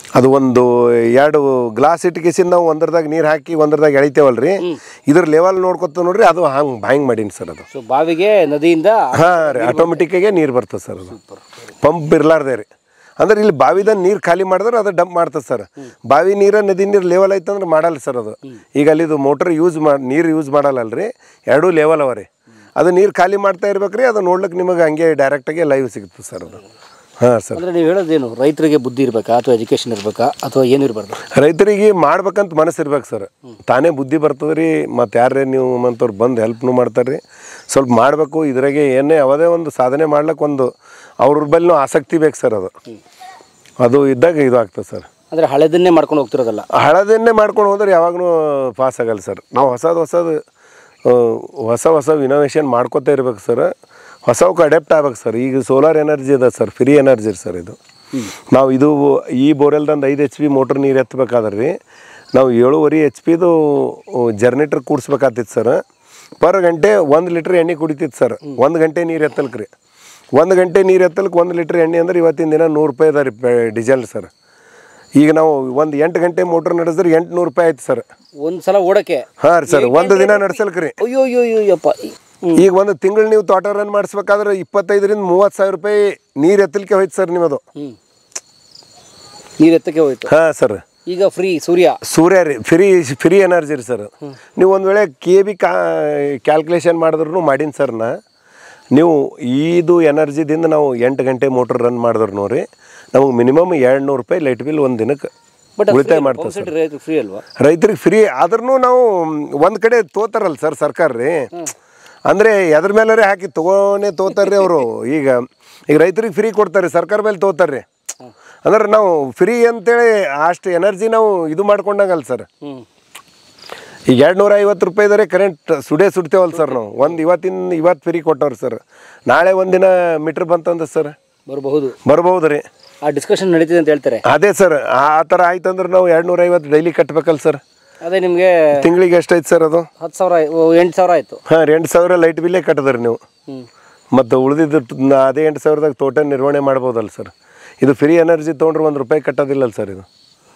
ಅದು ಒಂದು ಎರಡು ಗ್ಲಾಸ್ ಇಟ್ಕೇಸಿಂದ ನಾವು ಒಂದ್ರದಾಗ ನೀರು ಹಾಕಿ ಒಂದ್ರದಾಗ ಎಳಿತೇವಲ್ರಿ ಇದ್ರ ಲೆವೆಲ್ ನೋಡ್ಕೊತ ನೋಡ್ರಿ ಅದು ಹಂಗೆ ಹ್ಯಾಂಗ್ ಮಾಡೀನಿ ಸರ್ ಅದು ಸೊ ಬಾವಿಗೆ ನದಿಯಿಂದ ಹಾಂ ರೀ ಆಟೋಮೆಟಿಕ್ಕಾಗೆ ನೀರು ಬರ್ತದೆ ಸರ್ ಅದು ಪಂಪ್ ಇರ್ಲಾರ್ದೆ ರೀ ಅಂದ್ರೆ ಇಲ್ಲಿ ಬಾವಿದ ನೀರು ಖಾಲಿ ಮಾಡಿದ್ರೆ ಅದು ಡಂಪ್ ಮಾಡ್ತದೆ ಸರ್ ಬಾವಿ ನೀರು ನದಿ ನೀರು ಲೆವೆಲ್ ಐತೆ ಅಂದ್ರೆ ಮಾಡಲ್ಲ ಸರ್ ಅದು ಈಗ ಅಲ್ಲಿದು ಮೋಟ್ರ್ ಯೂಸ್ ಮಾಡಿ ನೀರು ಯೂಸ್ ಮಾಡಲ್ಲಲ್ರಿ ಎರಡೂ ಲೆವೆಲ್ ಅವ ರೀ ಅದು ನೀರು ಖಾಲಿ ಮಾಡ್ತಾ ಇರ್ಬೇಕ್ರಿ ಅದು ನೋಡ್ಲಿಕ್ಕೆ ನಿಮಗೆ ಹಂಗೆ ಡೈರೆಕ್ಟಾಗಿ ಲೈವ್ ಸಿಗುತ್ತೆ ಸರ್ ಅದು ಹಾಂ ಸರ್ ಅಂದ್ರೆ ನೀವು ಹೇಳೋದೇನು ರೈತರಿಗೆ ಬುದ್ಧಿ ಇರಬೇಕಾ ಅಥವಾ ಎಜುಕೇಶನ್ ಇರಬೇಕಾ ಅಥವಾ ಏನು ಇರಬಾರ್ದು ರೈತರಿಗೆ ಮಾಡ್ಬೇಕಂತ ಮನಸ್ಸು ಇರ್ಬೇಕು ಸರ್ ತಾನೇ ಬುದ್ಧಿ ಬರ್ತದೆ ರೀ ಮತ್ತು ಯಾರೇ ನೀವು ಮಂತವ್ರು ಬಂದು ಹೆಲ್ಪ್ನು ಮಾಡ್ತಾರೆ ರೀ ಸ್ವಲ್ಪ ಮಾಡಬೇಕು ಇದ್ರಾಗೆ ಏನೇ ಯಾವುದೇ ಒಂದು ಸಾಧನೆ ಮಾಡ್ಲಿಕ್ಕೆ ಒಂದು ಅವ್ರ ಬಲ್ಲಿನೂ ಆಸಕ್ತಿ ಬೇಕು ಸರ್ ಅದು ಅದು ಇದ್ದಾಗ ಇದು ಆಗ್ತದೆ ಸರ್ ಅಂದ್ರೆ ಹಳೆದನ್ನೇ ಮಾಡ್ಕೊಂಡು ಹೋಗ್ತಿರೋದಲ್ಲ ಹಳದನ್ನೇ ಮಾಡ್ಕೊಂಡು ಹೋದ್ರೆ ಯಾವಾಗೂ ಪಾಸ್ ಆಗಲ್ಲ ಸರ್ ನಾವು ಹೊಸದು ಹೊಸದು ಆ, ಹೊಸ ಹೊಸ ಇನೋವೇಷನ್ ಮಾಡ್ಕೋತಾ ಇರ್ಬೇಕು ಸರ್ ಹೊಸವಕ್ಕೆ ಅಡ್ಯಾಪ್ಟ್ ಆಗ್ಬೇಕು ಸರ್ ಈಗ ಸೋಲಾರ್ ಎನರ್ಜಿ ಇದೆ ಸರ್ ಫ್ರೀ ಎನರ್ಜಿ ಸರ್ ಇದು ನಾವು ಇದು ಈ ಬೋರೆಲ್ದಂದು ಐದು ಎಚ್ ಪಿ ಮೋಟ್ರ್ ನೀರು ಎತ್ತಬೇಕಾದ್ರೆ ರೀ ನಾವು ಏಳುವರೆ ಎಚ್ ಪಿದು ಜರ್ನೇಟರ್ ಕೂಡಿಸ್ಬೇಕಾಗ್ತಿತ್ತು ಸರ್ ಪರ್ ಗಂಟೆ ಒಂದು ಲೀಟ್ರ್ ಎಣ್ಣೆ ಕುಡಿತಿತ್ತು ಸರ್ ಒಂದು ಗಂಟೆ ನೀರು ಎತ್ತಲ್ಕೆ ರೀ ಒಂದು ಗಂಟೆ ನೀರು ಎತ್ತಲ್ಕೆ ಒಂದು ಲೀಟ್ರ್ ಎಣ್ಣೆ ಅಂದ್ರೆ ಇವತ್ತಿನ ದಿನ ನೂರು ರೂಪಾಯಿ ಅದ ರೀ ಡೀಸೆಲ್ ಸರ್ ಈಗ ನಾವು ಒಂದು ಎಂಟು ಗಂಟೆ ಮೋಟ್ರ್ ನಡೆಸಿದ್ರೆ ಎಂಟುನೂರು ರೂಪಾಯಿ ಆಯ್ತು ಸರ್ ಒಂದ್ ಸಲ ಓಡಕ್ಕೆ ಹಾಂ ರೀ ಸರ್ ಒಂದು ದಿನ ನಡ್ಸಲ್ಕೆ ರೀ ಅಯ್ಯೋ ಅಯ್ಯೋ ಅಯ್ಯೋ ಯಪ್ಪ ಈಗ ಒಂದು ತಿಂಗಳು ನೀವು ತೋಟ ರನ್ ಮಾಡಿಸ್ಬೇಕಾದ್ರೆ ಇಪ್ಪತ್ತೈದರಿಂದ ಮೂವತ್ತು ಸಾವಿರ ರೂಪಾಯಿ ನೀರು ಎತ್ತಲಿಕ್ಕೆ ಹೋಯ್ತು ಸರ್ ನಿಮ್ಮದು ಹ್ಮ್ ನೀರ್ ಎತ್ತಕ್ಕೆ ಹೋಯ್ತು ಹಾಂ ಸರ್ ಈಗ ಫ್ರೀ ಸೂರ್ಯ ಸೂರ್ಯ ರೀ ಫ್ರೀ ಫ್ರೀ ಎನರ್ಜಿ ರೀ ಸರ್ ನೀವು ಒಂದು ವೇಳೆ ಕೆ ಬಿ ಕಾ ಕ್ಯಾಲ್ಕುಲೇಷನ್ ಮಾಡಿದ್ರು ಮಾಡೀನಿ ಸರ್ ನಾ ನೀವು ಇದು ಎನರ್ಜಿದಿಂದ ನಾವು ಎಂಟು ಗಂಟೆ ಮೋಟ್ರ್ ರನ್ ಮಾಡಿದ್ರು ನೋಡ್ರಿ ನಮಗೆ ಮಿನಿಮಮ್ ಎರಡು ನೂರು ರೂಪಾಯಿ ಲೈಟ್ ಬಿಲ್ ಒಂದು ದಿನಕ್ಕೆ ಬಟ್ ಉಳಿತಾಯ ಮಾಡ್ತದೆ ಸರ್ ರೈತರು ಫ್ರೀ ಅಲ್ವಾ ರೈತರಿಗೆ ಫ್ರೀ ಆದ್ರೂ ನಾವು ಒಂದು ಕಡೆ ತೋತಾರಲ್ಲ ಸರ್ ಸರ್ಕಾರ ರೀ ಅಂದರೆ ಎದ್ರ ಮೇಲೇ ಹಾಕಿ ತಗೋನೇ ತೋತಾರ್ರಿ ಅವರು ಈಗ ಈಗ ರೈತರಿಗೆ ಫ್ರೀ ಕೊಡ್ತಾರೆ ಸರ್ಕಾರ ಮೇಲೆ ತೋತಾರ್ರಿ ಅಂದ್ರೆ ನಾವು ಫ್ರೀ ಅಂತೇಳಿ ಅಷ್ಟು ಎನರ್ಜಿ ನಾವು ಇದು ಮಾಡ್ಕೊಂಡಂಗಲ್ಲ ಸರ್ ಹ್ಮ್ ಈಗ ಎರಡು ನೂರ ಐವತ್ತು ರೂಪಾಯಿದರೆ ಕರೆಂಟ್ ಸುಡೇ ಸುಡ್ತೇವಲ್ಲ ಸರ್ ನಾವು ಒಂದು ಇವತ್ತಿನ ಇವತ್ತು ಫ್ರೀ ಕೊಟ್ಟವ್ರಿ ಸರ್ ನಾಳೆ ಒಂದಿನ ಮೀಟ್ರ್ ಬಂತಂದ ಸರ್ ಬರಬಹುದು ಬರ್ಬೋದು ರೀ ಆ ಡಿಸ್ಕಷನ್ ನಡೀತಿದೆ ಅಂತ ಹೇಳ್ತಾರೆ ಅದೇ ಸರ್ ಆ ಥರ ಆಯ್ತಂದ್ರೆ ನಾವು ಎರಡು ನೂರ ಐವತ್ತು ಡೈಲಿ ಕಟ್ಬೇಕಲ್ಲ ಸರ್ ಅದೇ ನಿಮಗೆ ತಿಂಗಳಿಗೆ ಎಷ್ಟೈತೆ ಸರ್ ಅದು ಹತ್ತು ಸಾವಿರ ಎಂಟು ಸಾವಿರ ಆಯ್ತು ಹಾಂ ಎಂಟು ಸಾವಿರ ಲೈಟ್ ಬಿಲ್ಲೇ ಕಟ್ಟಿದ್ರಿ ನೀವು ಹ್ಮ್ ಮತ್ತು ಉಳಿದಿದ್ದು ಟ- ಅದೇ ಎಂಟು ಸಾವಿರದಾಗ ತೋಟ ನಿರ್ವಹಣೆ ಮಾಡ್ಬೋದಲ್ಲ ಸರ್ ಇದು ಫ್ರೀ ಎನರ್ಜಿ ತೊಗೊಂಡ್ರೆ ಒಂದು ರೂಪಾಯಿ ಕಟ್ಟೋದಿಲ್ಲಲ್ಲ ಸರ್ ಇದು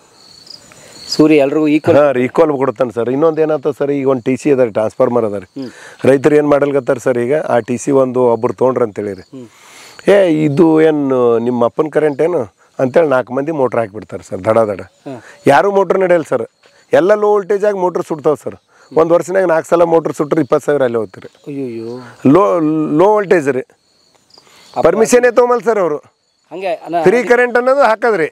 ಸೂರ್ಯ ಎಲ್ರಿಗೂ ಈಕ್ವಲ್ ಹಾಂ ರೀ ಈಕ್ವಲ್ ಕೊಡುತ್ತಾನೆ ಸರ್ ಇನ್ನೊಂದು ಏನಾಗ್ತದೆ ಸರ್ ಈಗ ಒಂದು ಟಿ ಸಿ ಅದ ರೀ ಟ್ರಾನ್ಸ್ಫಾರ್ಮರ್ ಅದ ರೀ ರೈತರು ಏನು ಮಾಡಲ್ಗತ್ತಾರ ಸರ್ ಈಗ ಆ ಟಿ ಸಿ ಒಂದು ಒಬ್ರು ತೊಗೊಂಡ್ರಿ ಅಂತೇಳಿ ರೀ ಏ ಇದು ಏನು ನಿಮ್ಮ ಅಪ್ಪನ ಕರೆಂಟ್ ಏನು ಅಂತೇಳಿ ನಾಲ್ಕು ಮಂದಿ ಮೋಟ್ರ್ ಹಾಕಿಬಿಡ್ತಾರೆ ಸರ್ ದಡ ದಡ ಯಾರೂ ಮೋಟ್ರ್ ನಡೆಯಲ್ಲ ಸರ್ ಎಲ್ಲ ಲೋ ವೋಲ್ಟೇಜಾಗಿ ಮೋಟ್ರ್ ಸುಡ್ತಾವೆ ಸರ್ ಒಂದು ವರ್ಷನಾಗ ನಾಲ್ಕು ಸಲ ಮೋಟ್ರ್ ಸುಟ್ರೆ ಇಪ್ಪತ್ತು ಸಾವಿರ ಅಲ್ಲೇ ಹೋಗ್ತೀರಿ ಅಯ್ಯೋ ಲೋ ಲೋ ವೋಲ್ಟೇಜ್ ರೀ ಪರ್ಮಿಷನ್ನೇ ತೊಗೊಂಬಲ್ಲ ಸರ್ ಅವರು ಹಂಗೆ ಅನ- ಫ್ರೀ ಕರೆಂಟ್ ಅನ್ನೋದು ಹಾಕದ್ರಿ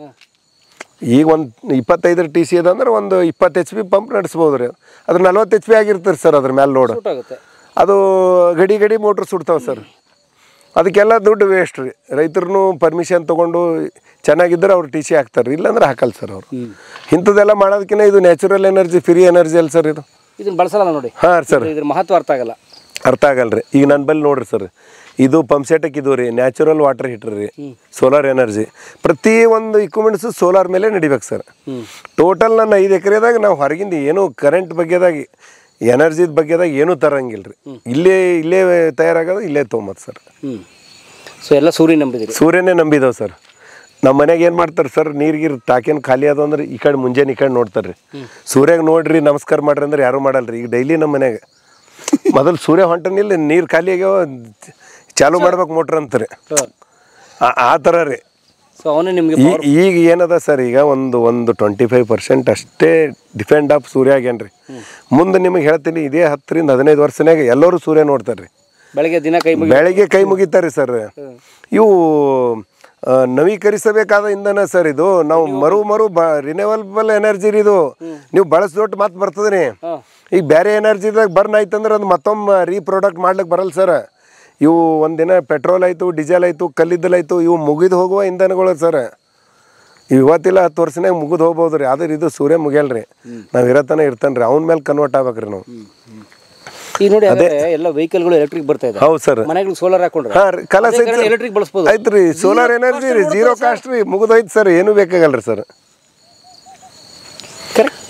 ಈಗ ಒಂದು ಇಪ್ಪತ್ತೈದರ ಟಿ ಸಿ ಅದಂದ್ರೆ ಒಂದು ಇಪ್ಪತ್ತು ಎಚ್ ಪಿ ಪಂಪ್ ನಡೆಸ್ಬೋದು ರೀ ಅದ್ರ ನಲ್ವತ್ತು ಎಚ್ ಪಿ ಆಗಿರ್ತಾರೆ ಸರ್ ಅದ್ರ ಮೇಲೆ ಲೋಡ್ ಸುಟ್ಟಾಗುತ್ತೆ ಅದು ಗಡಿ ಗಡಿ ಮೋಟ್ರ್ ಸುಡ್ತಾವೆ ಸರ್ ಅದಕ್ಕೆಲ್ಲ ದುಡ್ಡು ವೇಸ್ಟ್ ರೀ ರೈತರು ಪರ್ಮಿಷನ್ ತೊಗೊಂಡು ಚೆನ್ನಾಗಿದ್ದರೆ ಅವ್ರು ಟಿ ಸಿ ಹಾಕ್ತಾರೆ ಇಲ್ಲಾಂದ್ರೆ ಹಾಕಲ್ಲ ಸರ್ ಅವರು ಇಂಥದ್ದೆಲ್ಲ ಮಾಡೋದಕ್ಕಿಂತ ಇದು ನ್ಯಾಚುರಲ್ ಎನರ್ಜಿ ಫ್ರೀ ಎನರ್ಜಿ ಅಲ್ಲ ಸರ್ ಇದು ಇದನ್ನ ಬಳಸಲ್ಲ ನೋಡಿ ಹಾಂ ಸರ್ ಇದ್ರ ಮಹತ್ವ ಅರ್ಥ ಆಗಲ್ಲ ಅರ್ಥ ಆಗಲ್ರಿ ಈಗ ನನ್ನ ಬಲ್ಲಿ ನೋಡ್ರಿ ಸರ್ ಇದು ಪಂಪ್ ಸೆಟಕ್ಕೆ ಇದು ರೀ ನ್ಯಾಚುರಲ್ ವಾಟರ್ ಹೀಟರ್ ರೀ ಸೋಲಾರ್ ಎನರ್ಜಿ ಪ್ರತಿ ಒಂದು ಇಕ್ವಿಪ್ಮೆಂಟ್ಸು ಸೋಲಾರ್ ಮೇಲೆ ನಡಿಬೇಕು ಸರ್ ಟೋಟಲ್ ನನ್ನ ಐದು ಎಕರೆದಾಗ ನಾವು ಹೊರಗಿಂದ ಏನು ಕರೆಂಟ್ ಬಗ್ಗೆದಾಗ ಎನರ್ಜಿದ ಬಗ್ಗೆದಾಗ ಏನೂ ತರಂಗಿಲ್ಲ ರೀ ಇಲ್ಲೇ ಇಲ್ಲೇ ತಯಾರಾಗೋದು ಇಲ್ಲೇ ತೊಗೊಂಬತ್ತು ಸರ್ ಹ್ಮ್ ಸೊ ಎಲ್ಲ ಸೂರ್ಯ ನಂಬಿದಿರಿ ಸೂರ್ಯನೇ ನಂಬಿದಾವೆ ಸರ್ ನಮ್ಮ ಮನೆಗೆ ಏನು ಮಾಡ್ತಾರೆ ಸರ್ ನೀರ್ಗೀರು ಟಾಕೇನು ಖಾಲಿ ಅದು ಅಂದ್ರೆ ಈ ಕಡೆ ಮುಂಜಾನೆ ಈ ಕಡೆ ನೋಡ್ತಾರೆ ರೀ ಸೂರ್ಯಾಗ ನೋಡ್ರಿ ನಮಸ್ಕಾರ ಮಾಡ್ರಿ ಅಂದ್ರೆ ಯಾರೂ ಮಾಡಲ್ರಿ ಈಗ ಡೈಲಿ ನಮ್ಮ ಮನೆಗೆ ಮೊದಲು ಸೂರ್ಯ ಹೊಂಟನಿಲ್ಲ ನೀರು ಖಾಲಿ ಆಗ್ಯಾವ ಚಾಲು ಮಾಡ್ಬೇಕು ಮೋಟ್ರ್ ಅಂತಾರೆ ಆ- ಆ ಥರ ರೀ ಸೊ ಅವನೇ ನಿಮಗೆ ಈ- ಈಗ ಏನದ ಸರ್ ಈಗ ಒಂದು ಒಂದು ಟ್ವೆಂಟಿ ಫೈವ್ ಪರ್ಸೆಂಟ್ ಅಷ್ಟೇ ಡಿಪೆಂಡ್ ಆಫ್ ಸೂರ್ಯ ಆಗ್ಯಾನ್ರಿ ಮುಂದೆ ನಿಮಗೆ ಹೇಳ್ತೀನಿ ಇದೇ ಹತ್ತರಿಂದ ಹದಿನೈದು ವರ್ಷನಾಗ ಎಲ್ಲರೂ ಸೂರ್ಯ ನೋಡ್ತಾರೆ ರೀ ಬೆಳಗ್ಗೆ ದಿನ ಕೈ ಮುಗಿ ಬೆಳಗ್ಗೆ ಕೈ ಮುಗಿತಾರೆ ಸರ್ ಇವು ಆ, ನವೀಕರಿಸಬೇಕಾದ ಇಂಧನ ಸರ್ ಇದು ನಾವು ಮರು ಮರು ಬ ರಿನ್ಯೂವಲ್ಬಲ್ ಎನರ್ಜಿ ರೀ ಇದು ನೀವು ಬಳಸ್ದೊಟ್ಟು ಮತ್ತೆ ಬರ್ತದ್ರಿ ಈಗ ಬೇರೆ ಎನರ್ಜಿದಾಗ ಬರ್ನ್ ಆಯ್ತಂದ್ರೆ ಅದು ಮತ್ತೊಮ್ಮೆ ರೀಪ್ರೊಡಕ್ಟ್ ಮಾಡ್ಲಿಕ್ಕೆ ಬರಲ್ಲ ಸರ್ ಇವು ಒಂದಿನ ಪೆಟ್ರೋಲ್ ಆಯಿತು ಡೀಸೆಲ್ ಆಯಿತು ಕಲ್ಲಿದ್ದಲಾಯಿತು ಇವು ಮುಗಿದು ಹೋಗುವ ಇಂಧನಗಳು ಸರ್ ಇವತ್ತಿಲ್ಲ ಹತ್ತು ವರ್ಷನಾಗ ಮುಗಿದು ಹೋಗ್ಬೋದು ರೀ ಆದ್ರೆ ಇದು ಸೂರ್ಯ ಮುಗಿಯಲ್ರಿ ನಾವು ಇರತನ ಇರ್ತಾನೆ ರೀ ಅವ್ನ ಮೇಲೆ ಕನ್ವರ್ಟ್ ಆಗ್ಬೇಕ್ರಿ ನಾವು ಈಗ ನೋಡಿ ಅದೇ ಎಲ್ಲ ವೆಹಿಕಲ್ಗಳು ಎಲೆಕ್ಟ್ರಿಕ್ ಬರ್ತಾ ಇದೆ ಹೌದು ಸರ್ ಮನೆಗಳು ಸೋಲಾರ್ ಹಾಕೊಂಡ್ರೆ ಹಾಂ ರೀ ಕಲಸ ಎಲೆಕ್ಟ್ರಿಕ್ ಬಳಸ್ಬೋದು ಆಯ್ತು ರೀ ಸೋಲಾರ್ ಎನರ್ಜಿ ರೀ ಜೀರೋ ಕಾಸ್ಟ್ ರೀ ಮುಗಿದೋಯ್ತು ಸರ್ ಏನು ಬೇಕಾಗಲ್ಲ ರೀ ಸರ್ ಕರೆಕ್ಟ್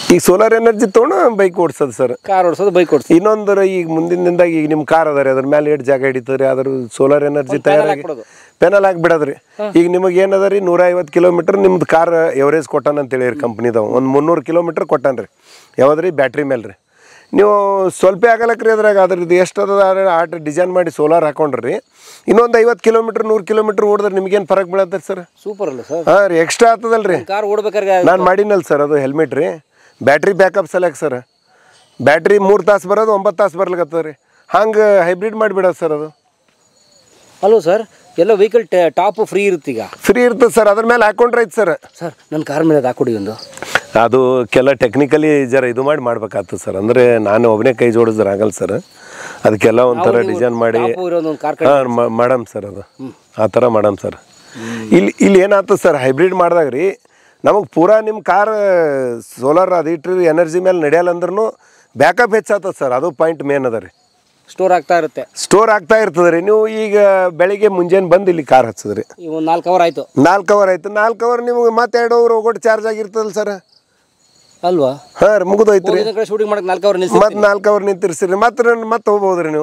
ಈಗ ಸೋಲಾರ್ ಎನರ್ಜಿ ತೊಗೊಂಡು ಬೈಕ್ ಓಡಿಸೋದು ಸರ್ ಕಾರ್ ಓಡಿಸೋದು ಬೈಕ್ ಓಡಿಸೋದು ಇನ್ನೊಂದರ ಈಗ ಮುಂದಿನ ದಿನದಾಗ ಈಗ ನಿಮ್ಮ ಕಾರ್ ಅದ ರೀ ಅದ್ರ ಮೇಲೆ ಎಷ್ಟು ಜಾಗ ಹಿಡಿತದ್ರಿ ಅದ್ರ ಸೋಲಾರ್ ಎನರ್ಜಿ ತಯಾರಾಗಿ ಹಾಕ್ಬಿಡೋದು. ಪೆನಲ್ ಹಾಕ್ಬಿಡೋದ್ರಿ ಈಗ ನಿಮಗೆ ಏನದ ರೀ ನೂರ ಐವತ್ತು ಕಿಲೋಮೀಟರ್ ನಿಮ್ದು ಕಾರ್ ಎವರೇಜ್ ಕೊಟ್ಟಾನ ಅಂತೇಳಿ ರೀ ಕಂಪ್ನಿದವ ಒಂದು ಮುನ್ನೂರು ಕಿಲೋಮೀಟರ್ ಕೊಟ್ಟಾನ ರೀ ಯಾವ್ದು ಬ್ಯಾಟ್ರಿ ಮೇಲೆ ರೀ ನೀವು ಸ್ವಲ್ಪ ಆಗಲಕ್ಕೆ ರೀ ಅದ್ರಾಗ ಅದ್ರದ್ದು ಎಷ್ಟು ಅದ ಆಟ ಡಿಸೈನ್ ಮಾಡಿ ಸೋಲಾರ್ ಹಾಕೊಂಡ್ರಿ ಇನ್ನೊಂದು ಐವತ್ತು ಕಿಲೋಮೀಟ್ರ್ ನೂರು ಕಿಲೋಮೀಟ್ರ್ ಓಡಿದ್ರೆ ನಿಮ್ಗೇನು ಫರಕ್ ಬೀಳತ್ತೆ ಸರ್ ಸೂಪರ್ ಅಲ್ಲ ಸರ್ ಹಾಂ ರೀ ಎಕ್ಸ್ಟ್ರಾ ಆಗ್ತದಲ್ರಿ ಕಾರ್ ಓಡ್ಬೇಕಾದ್ರೆ ನಾನು ಮಾಡಿನಲ್ಲ ಸರ್ ಅದು ಹೆಲ್ಮೆಟ್ ರೀ ಬ್ಯಾಟ್ರಿ ಬ್ಯಾಕಪ್ ಸಲಕ್ ಸರ್ ಬ್ಯಾಟ್ರಿ ಮೂರು ತಾಸು ಬರೋದು ಒಂಬತ್ತು ತಾಸು ಬರ್ಲಿಕತ್ತದ ರೀ ಹಂಗೆ ಹೈಬ್ರಿಡ್ ಮಾಡಿಬಿಡೋದು ಸರ್ ಅದು ಅಲ್ವ ಸರ್ ಎಲ್ಲ ವೆಹಿಕಲ್ ಟಾಪ್ ಫ್ರೀ ಇರುತ್ತೆ ಈಗ ಫ್ರೀ ಇರ್ತದೆ ಸರ್ ಅದ್ರ ಮೇಲೆ ಹಾಕೊಂಡ್ರೆ ಐತೆ ಸರ್ ಸರ್ ನನ್ನ ಕಾರ್ ಮೇಲೆ ಅದು ಹಾಕೊಡಿ ಒಂದು ಅದು ಕೆಲ ಟೆಕ್ನಿಕಲಿ ಜರ ಇದು ಮಾಡಿ ಮಾಡ್ಬೇಕಾಗ್ತದೆ ಸರ್ ಅಂದರೆ ನಾನು ಒಬ್ಬನೇ ಕೈ ಜೋಡಿಸಿದ್ರೆ ಆಗಲ್ಲ ಸರ್ ಅದಕ್ಕೆಲ್ಲ ಒಂಥರ ಡಿಸೈನ್ ಮಾಡಿ ಟಾಪ್ ಇರೋದು ಒಂದು ಕಾರ್ ಹಾಂ ಮಾಡಮ್ ಸರ್ ಅದು ಆ ಥರ ಮಾಡಮ್ ಸರ್ ಇಲ್ಲಿ ಇಲ್ಲಿ ಏನಾಗ್ತದೆ ಸರ್ ಹೈಬ್ರಿಡ್ ಮಾಡಿದಾಗ ರೀ ನಮಗೆ ಪೂರಾ ನಿಮ್ಮ ಕಾರ್ ಸೋಲಾರ್ ಅದು ಇಟ್ಟರೆ ಎನರ್ಜಿ ಮೇಲೆ ನಡೆಯಲ್ಲ ಅಂದ್ರೂ ಬ್ಯಾಕಪ್ ಹೆಚ್ಚಾಗ್ತದೆ ಸರ್ ಅದು ಪಾಯಿಂಟ್ ಮೇನ್ ಅದ ರೀ ಸ್ಟೋರ್ ಆಗ್ತಾ ಇರುತ್ತೆ ಸ್ಟೋರ್ ಆಗ್ತಾ ಇರ್ತದೆ ರೀ ನೀವು ಈಗ ಬೆಳಿಗ್ಗೆ ಮುಂಜಾನೆ ಬಂದು ಇಲ್ಲಿ ಕಾರ್ ಹಚ್ಚದ್ರಿ ಈಗ ಒಂದು ನಾಲ್ಕು ಅವರ್ ಆಯಿತು ನಾಲ್ಕು ಅವರ್ ಆಯ್ತು ನಾಲ್ಕು ಅವರ್ ನಿಮ್ಗೆ ಮತ್ತೆ ಎರಡು ಅವರ್ ಹೋಗೋಟ್ಟು ಚಾರ್ಜ್ ಆಗಿರ್ತದಲ್ಲ ಸರ್ ಅಲ್ವಾ ಹಾಂ ರೀ ಮುಗಿದೋಯ್ತು ರೀ ಹೋಗಿದ ಕಡೆ ಶೂಟಿಂಗ್ ಮಾಡಕ್ಕೆ ನಾಲ್ಕು ಅವರ್ ನಿಲ್ಸಿ ಮತ್ತೆ ನಾಲ್ಕು ಅವರ್ ನಿಂತಿರ್ಸಿರಿ ಮತ್ತೆ ಮತ್ತೆ ಹೋಗ್ಬೋದು ರೀ ನೀವು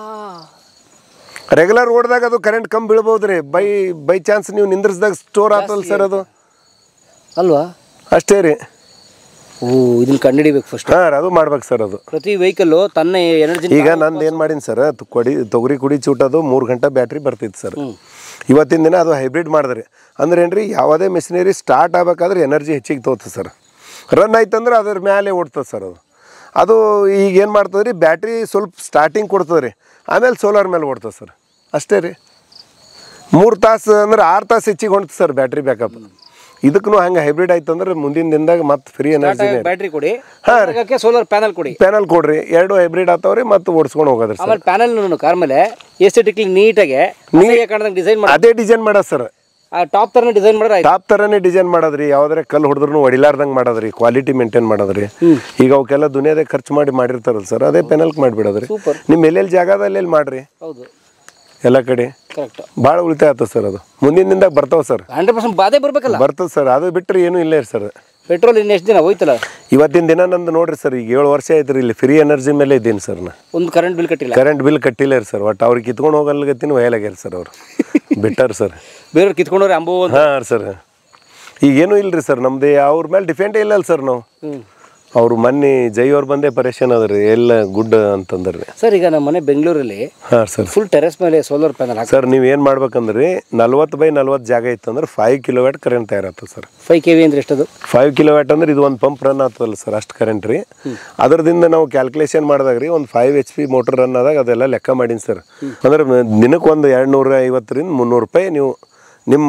ರೆಗ್ಯುಲರ್ ಓಡಿದಾಗ ಅದು ಕರೆಂಟ್ ಕಮ್ಮಿ ಬೀಳ್ಬೋದು ರೀ ಬೈ ಬೈ ಚಾನ್ಸ್ ನೀವು ನಿಂದ್ರಿಸಿದಾಗ ಸ್ಟೋರ್ ಆಗ್ತಲ್ಲ ಸರ್ ಅದು ಅಲ್ವಾ ಅಷ್ಟೇ ರೀ ಓ ಇದನ್ನ ಕಂಡುಹಿಡಿಬೇಕು ಫಸ್ಟ್ ಹಾಂ ಅದು ಮಾಡ್ಬೇಕು ಸರ್ ಅದು ಪ್ರತಿ ವೆಹಿಕಲ್ಲು ತನ್ನ ಎನರ್ಜಿ ಈಗ ನಂದು ಏನು ಮಾಡೀನಿ ಸರ್ ಕೊಡಿ ತೊಗರಿ ಕುಡಿ ಚೂಟದು ಮೂರು ಗಂಟೆ ಬ್ಯಾಟ್ರಿ ಬರ್ತಿತ್ತು ಸರ್ ಇವತ್ತಿನ ದಿನ ಅದು ಹೈಬ್ರಿಡ್ ಮಾಡಿದ್ರಿ ಅಂದ್ರೆ ಏನ್ರಿ ಯಾವುದೇ ಮೆಷಿನರಿ ಸ್ಟಾರ್ಟ್ ಆಗ್ಬೇಕಾದ್ರೆ ಎನರ್ಜಿ ಹೆಚ್ಚಿಗೆ ತೋತದೆ ಸರ್ ರನ್ ಆಯ್ತಂದ್ರೆ ಅದ್ರ ಮೇಲೆ ಓಡ್ತದೆ ಸರ್ ಅದು ಅದು ಈಗ ಏನು ಮಾಡ್ತದೆ ರೀ ಬ್ಯಾಟ್ರಿ ಸ್ವಲ್ಪ ಸ್ಟಾರ್ಟಿಂಗ್ ಕೊಡ್ತದೆ ರೀ ಆಮೇಲೆ ಸೋಲಾರ್ ಮೇಲೆ ಓಡ್ತದೆ ಸರ್ ಅಷ್ಟೇ ರೀ ಮೂರು ತಾಸು ಅಂದ್ರೆ ಆರು ತಾಸು ಹೆಚ್ಚಿಗೆ ಹೊಂಟ್ತು ಸರ್ ಬ್ಯಾಟ್ರಿ ಬ್ಯಾಕಪ್ ಇದಕ್ಕೂ ಹಂಗೆ ಹೈಬ್ರಿಡ್ ಆಯ್ತು ಅಂದ್ರೆ ಮುಂದಿನ ದಿನದಾಗ ಮತ್ತೆ ಫ್ರೀ ಎನರ್ಜಿನೇ ಬ್ಯಾಟ್ರಿ ಕೊಡಿ ಅದಕ್ಕೆ ಸೋಲಾರ್ ಪ್ಯಾನಲ್ ಕೊಡಿ ಪ್ಯಾನಲ್ ಕೊಡ್ರಿ ಎರಡು ಹೈಬ್ರಿಡ್ ಆತಾವ್ರಿ ಮತ್ತೆ ಓಡಿಸ್ಕೊಂಡು ಹೋಗೋದ್ರಿ ಸರ್ ಆಮೇಲೆ ಪ್ಯಾನಲ್ ಕಾರ್ ಮೇಲೆ ಎಸ್ಥೆಟಿಕ್ಲಿ ನೀಟಾಗಿ ನೀಟಾಗಿ ಕಾಣ್ದಂಗೆ ಡಿಸೈನ್ ಮಾಡಿ ಅದೇ ಡಿಸೈನ್ ಮಾಡೋದು ಸರ್ ಆ ಟಾಪ್ ಥರನೇ ಡಿಸೈನ್ ಮಾಡಿದ್ರೆ ಆಯ್ತು ಟಾಪ್ ಥರನೇ ಡಿಸೈನ್ ಮಾಡೋದ್ರಿ ಯಾವ್ದಾರೆ ಕಲ್ಲು ಹೊಡೆದ್ರು ಹೊಡಿಲಾರ್ದಂಗೆ ಮಾಡೋದ್ರಿ ಕ್ವಾಲಿಟಿ ಮೇಂಟೈನ್ ಮಾಡೋದ್ರಿ ಈಗ ಅವಕ್ಕೆಲ್ಲ ದುನಿಯಾದಾಗ ಖರ್ಚು ಮಾಡಿ ಮಾಡಿರ್ತಾರಲ್ಲ ಸರ್ ಅದೇ ಪೆನಲ್ಕ್ ಮಾಡಿಬಿಡೋದ್ರಿ Super. ನಿಮ್ಮ ಎಲ್ಲೆಲ್ಲಿ ಜಾಗದಲ್ಲಿ ಎಲ್ಲಿ ಮಾಡ್ರಿ ಹೌದು ಎಲ್ಲ ಕಡೆ ಕರೆಕ್ಟ್ ಭಾಳ ಉಳಿತಾಯ ಆಗ್ತದೆ ಸರ್ ಅದು ಮುಂದಿನ ದಿನದಾಗ ಬರ್ತಾವೆ ಸರ್ ಹಂಡ್ರೆಡ್ ಪರ್ಸೆಂಟ್ ಬಾಧೆ ಬರಬೇಕಲ್ಲ ಬರ್ತದೆ ಸರ್ ಅದು ಬಿಟ್ಟರೆ ಏನೂ ಇಲ್ಲ ಸರ್ ಪೆಟ್ರೋಲ್ ಇನ್ನು ಎಷ್ಟು ದಿನ ಹೋಯ್ತಲ್ಲ ಇವತ್ತಿನ ದಿನ ನಂದು ನೋಡ್ರಿ ಸರ್ ಈಗ ಏಳು ವರ್ಷ ಆಯ್ತು ರೀ ಇಲ್ಲಿ ಫ್ರೀ ಎನರ್ಜಿ ಮೇಲೆ ಇದ್ದೀನಿ ಸರ್ ನಾ ಒಂದು ಕರೆಂಟ್ ಬಿಲ್ ಕಟ್ಟಿಲ್ಲ ಕರೆಂಟ್ ಬಿಲ್ ಕಟ್ಟಿಲ್ಲ ರೀ ಸರ್ ಒಟ್ಟು ಅವ್ರಿಗೆ ಕಿತ್ಕೊಂಡು ಹೋಗಲ್ಗತ್ತಿನ ವಯಲಾಗ್ಯಾರ ಸರ್ ಅವರು ಬಿಟ್ಟಾರ ಸರ್ ಬೇರೆಯವ್ರು ಕಿತ್ಕೊಂಡವ್ರೆ ಅಂಬೋ ಅಂತ ಹಾಂ ಸರ್ ಈಗೇನು ಇಲ್ರಿ ಸರ್ ನಮ್ದು ಅವ್ರ ಮೇಲೆ ಡಿಪೆಂಡೇ ಇಲ್ಲಲ್ಲ ಸರ್ ನಾವು ಹ್ಮ್. ಅವ್ರು ಮೊನ್ನೆ ಜೈ ಅವ್ರು ಬಂದೇ ಪರೇಶಾನ್ ಅದ್ರಿ ಎಲ್ಲ ಗುಡ್ ಅಂತಂದ್ರಿ ಸರ್ ಈಗ ನಮ್ಮ ಮನೆ ಬೆಂಗಳೂರಲ್ಲಿ ಹಾಂ ಸರ್ ಫುಲ್ ಟೆರೆಸ್ ಮೇಲೆ ಸೋಲಾರ್ ಪ್ಯಾನಲ್ ಹಾಕಿ ಸರ್ ನೀವು ಏನು ಮಾಡ್ಬೇಕಂದ್ರಿ ನಲ್ವತ್ತು ಬೈ ನಲ್ವತ್ತು ಜಾಗ ಇತ್ತು ಅಂದ್ರೆ ಫೈವ್ ಕಿಲೋ ವ್ಯಾಟ್ ಕರೆಂಟ್ ತಯಾರಾಗ್ತದೆ ಸರ್ ಫೈವ್ ಕೆ ವಿ ಅಂದ್ರೆ ಎಷ್ಟದು ಫೈವ್ ಕಿಲೋ ವ್ಯಾಟ್ ಅಂದ್ರೆ ಇದು ಒಂದು ಪಂಪ್ ರನ್ ಆಗ್ತದಲ್ಲ ಸರ್ ಅಷ್ಟು ಕರೆಂಟ್ ರೀ ಅದರದಿಂದ ನಾವು ಕ್ಯಾಲ್ಕುಲೇಷನ್ ಮಾಡಿದಾಗ ರೀ ಒಂದು five H P motor run ಆದಾಗ ಅದೆಲ್ಲ ಲೆಕ್ಕ ಮಾಡೀನಿ ಸರ್ ಅಂದ್ರೆ ದಿನಕ್ಕೆ ಒಂದು ಎರಡು ನೂರ ಐವತ್ತರಿಂದ ಮುನ್ನೂರು ರೂಪಾಯಿ ನೀವು ನಿಮ್ಮ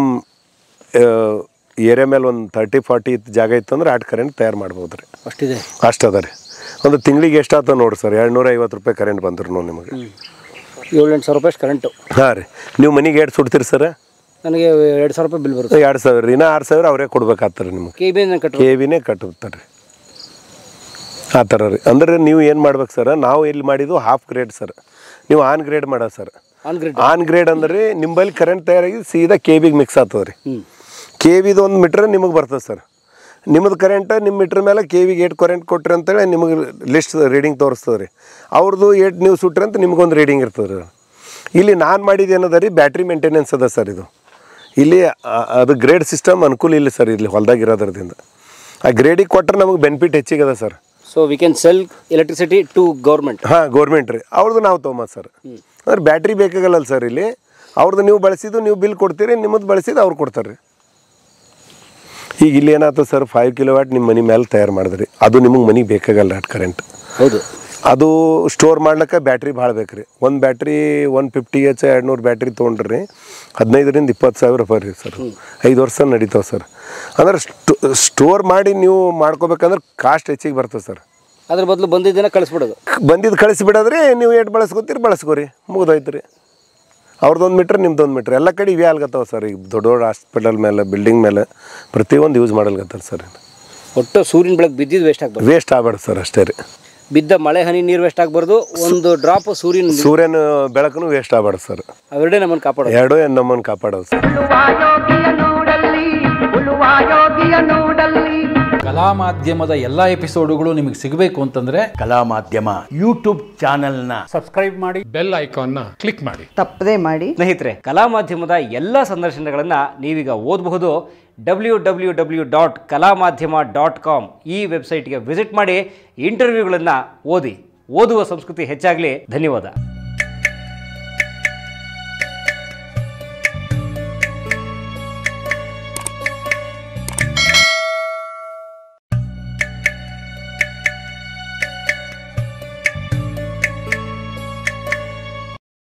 ಏರಿಯಾ ಮೇಲೆ ಒಂದು ತರ್ಟಿ ಫಾರ್ಟಿ ಜಾಗ ಇತ್ತು ಅಂದ್ರೆ ಅಷ್ಟು ಕರೆಂಟ್ ತಯಾರು ಮಾಡ್ಬೋದು ರೀ ಅಷ್ಟಿದೆ ಅಷ್ಟು ಅದ ರೀ ಒಂದು ತಿಂಗಳಿಗೆ ಎಷ್ಟಾಗ್ತದೆ ನೋಡಿರಿ ಸರ್ ಎರಡು ನೂರ ಐವತ್ತು ರೂಪಾಯಿ ಕರೆಂಟ್ ಬಂದ್ರು ನಿಮಗೆ ಏಳು ಎಂಟು ಸಾವಿರ ರೂಪಾಯಿ ಕರೆಂಟು ಹಾಂ ರೀ ನೀವು ಮನೆಗೆ ಎರಡು ಸುಡ್ತೀರಿ ಸರ್ ನನಗೆ ಎರಡು ಸಾವಿರ ರೂಪಾಯಿ ಬಿಲ್ ಬರುತ್ತೆ ಎರಡು ಸಾವಿರ ರೀ ಇನ್ನೂ ಆರು ಸಾವಿರ ಅವರೇ ಕೊಡ್ಬೇಕಾಗ್ತಾರೆ ನಿಮಗೆ ಕೆ ಬಿ ಕಟ್ಟು ಕೆ ವಿನೇ ಕಟ್ಟುತ್ತಾರೆ ರೀ ಆ ಥರ ರೀ ಅಂದ್ರೆ ನೀವು ಏನು ಮಾಡ್ಬೇಕು ಸರ್ ನಾವು ಇಲ್ಲಿ ಮಾಡಿದ್ದು ಹಾಫ್ ಗ್ರೇಡ್ ಸರ್ ನೀವು ಆನ್ ಗ್ರೇಡ್ ಮಾಡೋದು sir on grid on grid ಅಂದ್ರೆ ನಿಂಬಲ್ಲಿ ಕರೆಂಟ್ ತಯಾರಾಗಿ ಸೀದಾ ಕೆ ಬಿಗೆ ಮಿಕ್ಸ್ ಆಗ್ತದೆ ರೀ ಹ್ಞೂ ಕೆ ವಿದು ಒಂದು ಮೀಟ್ರ್ ನಿಮಗೆ ಬರ್ತದೆ ಸರ್ ನಿಮ್ಮದು ಕರೆಂಟ್ ನಿಮ್ಮ ಮೀಟ್ರ್ ಮೇಲೆ ಕೆ ವಿಗೆ ಏಟ್ ಕರೆಂಟ್ ಕೊಟ್ರಿ ಅಂತೇಳಿ ನಿಮಗೆ ಲಿಸ್ಟ್ ರೀಡಿಂಗ್ ತೋರಿಸ್ತದೆ ರೀ ಅವ್ರದ್ದು ಏಟ್ ನೀವು ಸುಟ್ರಿ ಅಂತ ನಿಮ್ಗೊಂದು ರೀಡಿಂಗ್ ಇರ್ತದೆ ರೀ ಇಲ್ಲಿ ನಾನು ಮಾಡಿದ್ದು ಏನದ ರೀ ಬ್ಯಾಟ್ರಿ ಮೇಂಟೆನೆನ್ಸ್ ಅದ ಸರ್ ಇದು ಇಲ್ಲಿ ಆ- ಅದು ಗ್ರೇಡ್ ಸಿಸ್ಟಮ್ ಅನುಕೂಲ ಇಲ್ಲ ಸರ್ ಇಲ್ಲಿ ಹೊಲ್ದಾಗ ಇರೋದ್ರದಿಂದ ಆ ಗ್ರೇಡಿಗೆ ಕೊಟ್ಟರೆ ನಮಗೆ ಬೆನಿಫಿಟ್ ಹೆಚ್ಚಿಗೆ ಅದ sir so we can sell electricity to government ಹಾಂ ಗೌರ್ಮೆಂಟ್ ರೀ ಅವ್ರದ್ದು ನಾವು ತೊಗೊಂಬದು ಸರ್ ಅಂದ್ರೆ ಬ್ಯಾಟ್ರಿ ಬೇಕಾಗಲ್ಲ ಸರ್ ಇಲ್ಲಿ ಅವ್ರದ್ದು ನೀವು ಬಳಸಿದ್ದು ನೀವು ಬಿಲ್ ಕೊಡ್ತೀರಿ ನಿಮ್ಮದು ಬಳಸಿದ್ದು ಅವ್ರು ಕೊಡ್ತಾರೆ ರೀ ಈಗ ಇಲ್ಲಿ ಏನಾಗ್ತದೆ ಸರ್ ಫೈವ್ ಕಿಲೋ ವ್ಯಾಟ್ ನಿಮ್ಮ ಮನೆ ಮೇಲೆ ತಯಾರು ಮಾಡಿದ್ರಿ ಅದು ನಿಮಗೆ ಮನೆಗೆ ಬೇಕಾಗಲ್ಲ ಅಟ್ ಕರೆಂಟ್ ಹೌದು ಅದು ಸ್ಟೋರ್ ಮಾಡ್ಲಿಕ್ಕೆ ಬ್ಯಾಟ್ರಿ ಭಾಳ ಬೇಕು ರೀ ಒಂದು ಬ್ಯಾಟ್ರಿ ಒನ್ ಫಿಫ್ಟಿ ಎಚ್ ಎರಡು ನೂರು ಬ್ಯಾಟ್ರಿ ತೊಗೊಂಡ್ರಿ ಹದಿನೈದರಿಂದ ಇಪ್ಪತ್ತು ಸಾವಿರ ರೂಪಾಯಿ ರೀ ಸರ್ ಐದು ವರ್ಷ ನಡೀತಾವೆ ಸರ್ ಅಂದ್ರೆ ಸ್ಟೋರ್ ಮಾಡಿ ನೀವು ಮಾಡ್ಕೋಬೇಕಂದ್ರೆ ಕಾಸ್ಟ್ ಹೆಚ್ಚಿಗೆ ಬರ್ತದೆ ಸರ್ ಅದ್ರ ಬದಲು ಬಂದಿದ್ದನ್ನ ಕಳಿಸ್ಬಿಡೋದು ಬಂದಿದ್ದು ಕಳಿಸಿಬಿಡೋದ್ರಿ ನೀವು ಏಟ್ ಬಳಸ್ಕೊತೀರಿ ಬಳಸ್ಕೋರಿ ಮುಗಿದೋಯ್ತು ರೀ ಅವ್ರದ್ದೊಂದು ಮೀಟ್ರ್ ನಿಮ್ದೊಂದು ಮೀಟ್ರ್ ಎಲ್ಲ ಕಡೆ ಇವೇ ಆಗ್ಲತ್ತವ ಸರ್ ಈಗ ದೊಡ್ಡ ದೊಡ್ಡ ಹಾಸ್ಪಿಟಲ್ ಮೇಲೆ ಬಿಲ್ಡಿಂಗ್ ಮೇಲೆ ಪ್ರತಿಯೊಂದು ಯೂಸ್ ಮಾಡಲ್ಗತ್ತಾರ ಸರ್ ಒಟ್ಟು ಸೂರ್ಯನ ಬೆಳಗ್ಗೆ ಬಿದ್ದಿದ್ದು ವೇಸ್ಟ್ ಆಗ್ಬಾರ್ದು ವೇಸ್ಟ್ ಆಗ್ಬಾರ್ದು ಸರ್ ಅಷ್ಟೇ ರೀ ಬಿದ್ದ ಮಳೆ ಹನಿ ನೀರು ವೇಸ್ಟ್ ಆಗಬಾರ್ದು ಒಂದು ಡ್ರಾಪ್ ಸೂರ್ಯನ ಸೂರ್ಯನ ಬೆಳಕನ್ನು ವೇಸ್ಟ್ ಆಗ್ಬಾರ್ದು ಸರ್ ಅವೆರಡೇ ನಮ್ಮನ್ನು ಕಾಪಾಡೋದು ಎರಡೂ ಏನು ನಮ್ಮನ್ನು ಕಾಪಾಡೋದು ಸರ್ ಉಳುವ ಯೋಗಿಯ ನೋಡಲ್ಲಿ ಉಳುವ ಯೋಗಿಯ ನೋಡಲ್ಲಿ ಕಲಾ ಮಾಧ್ಯಮದ ಎಲ್ಲಾ ಎಪಿಸೋಡುಗಳು ನಿಮಗೆ ಸಿಗಬೇಕು ಅಂತಂದ್ರೆ ಕಲಾ ಮಾಧ್ಯಮ ಯೂಟ್ಯೂಬ್ ಚಾನೆಲ್ನ ಬೆಲ್ ಐಕಾನ್ನ ಕ್ಲಿಕ್ ಮಾಡಿ ತಪ್ಪದೇ ಮಾಡಿ ಸ್ನೇಹಿತರೆ ಕಲಾ ಮಾಧ್ಯಮದ ಎಲ್ಲ ಸಂದರ್ಶನಗಳನ್ನು ನೀವೀಗ ಓದಬಹುದು ಡಬ್ಲ್ಯೂ ಡಬ್ಲ್ಯೂ ಡಬ್ಲ್ಯೂ ಡಾಟ್ ಕಲಾ ಮಾಧ್ಯಮ ಡಾಟ್ ಕಾಮ್ ಈ ವೆಬ್ಸೈಟ್ಗೆ ವಿಸಿಟ್ ಮಾಡಿ ಇಂಟರ್ವ್ಯೂಗಳನ್ನು ಓದಿ ಓದುವ ಸಂಸ್ಕೃತಿ ಹೆಚ್ಚಾಗಲಿ ಧನ್ಯವಾದ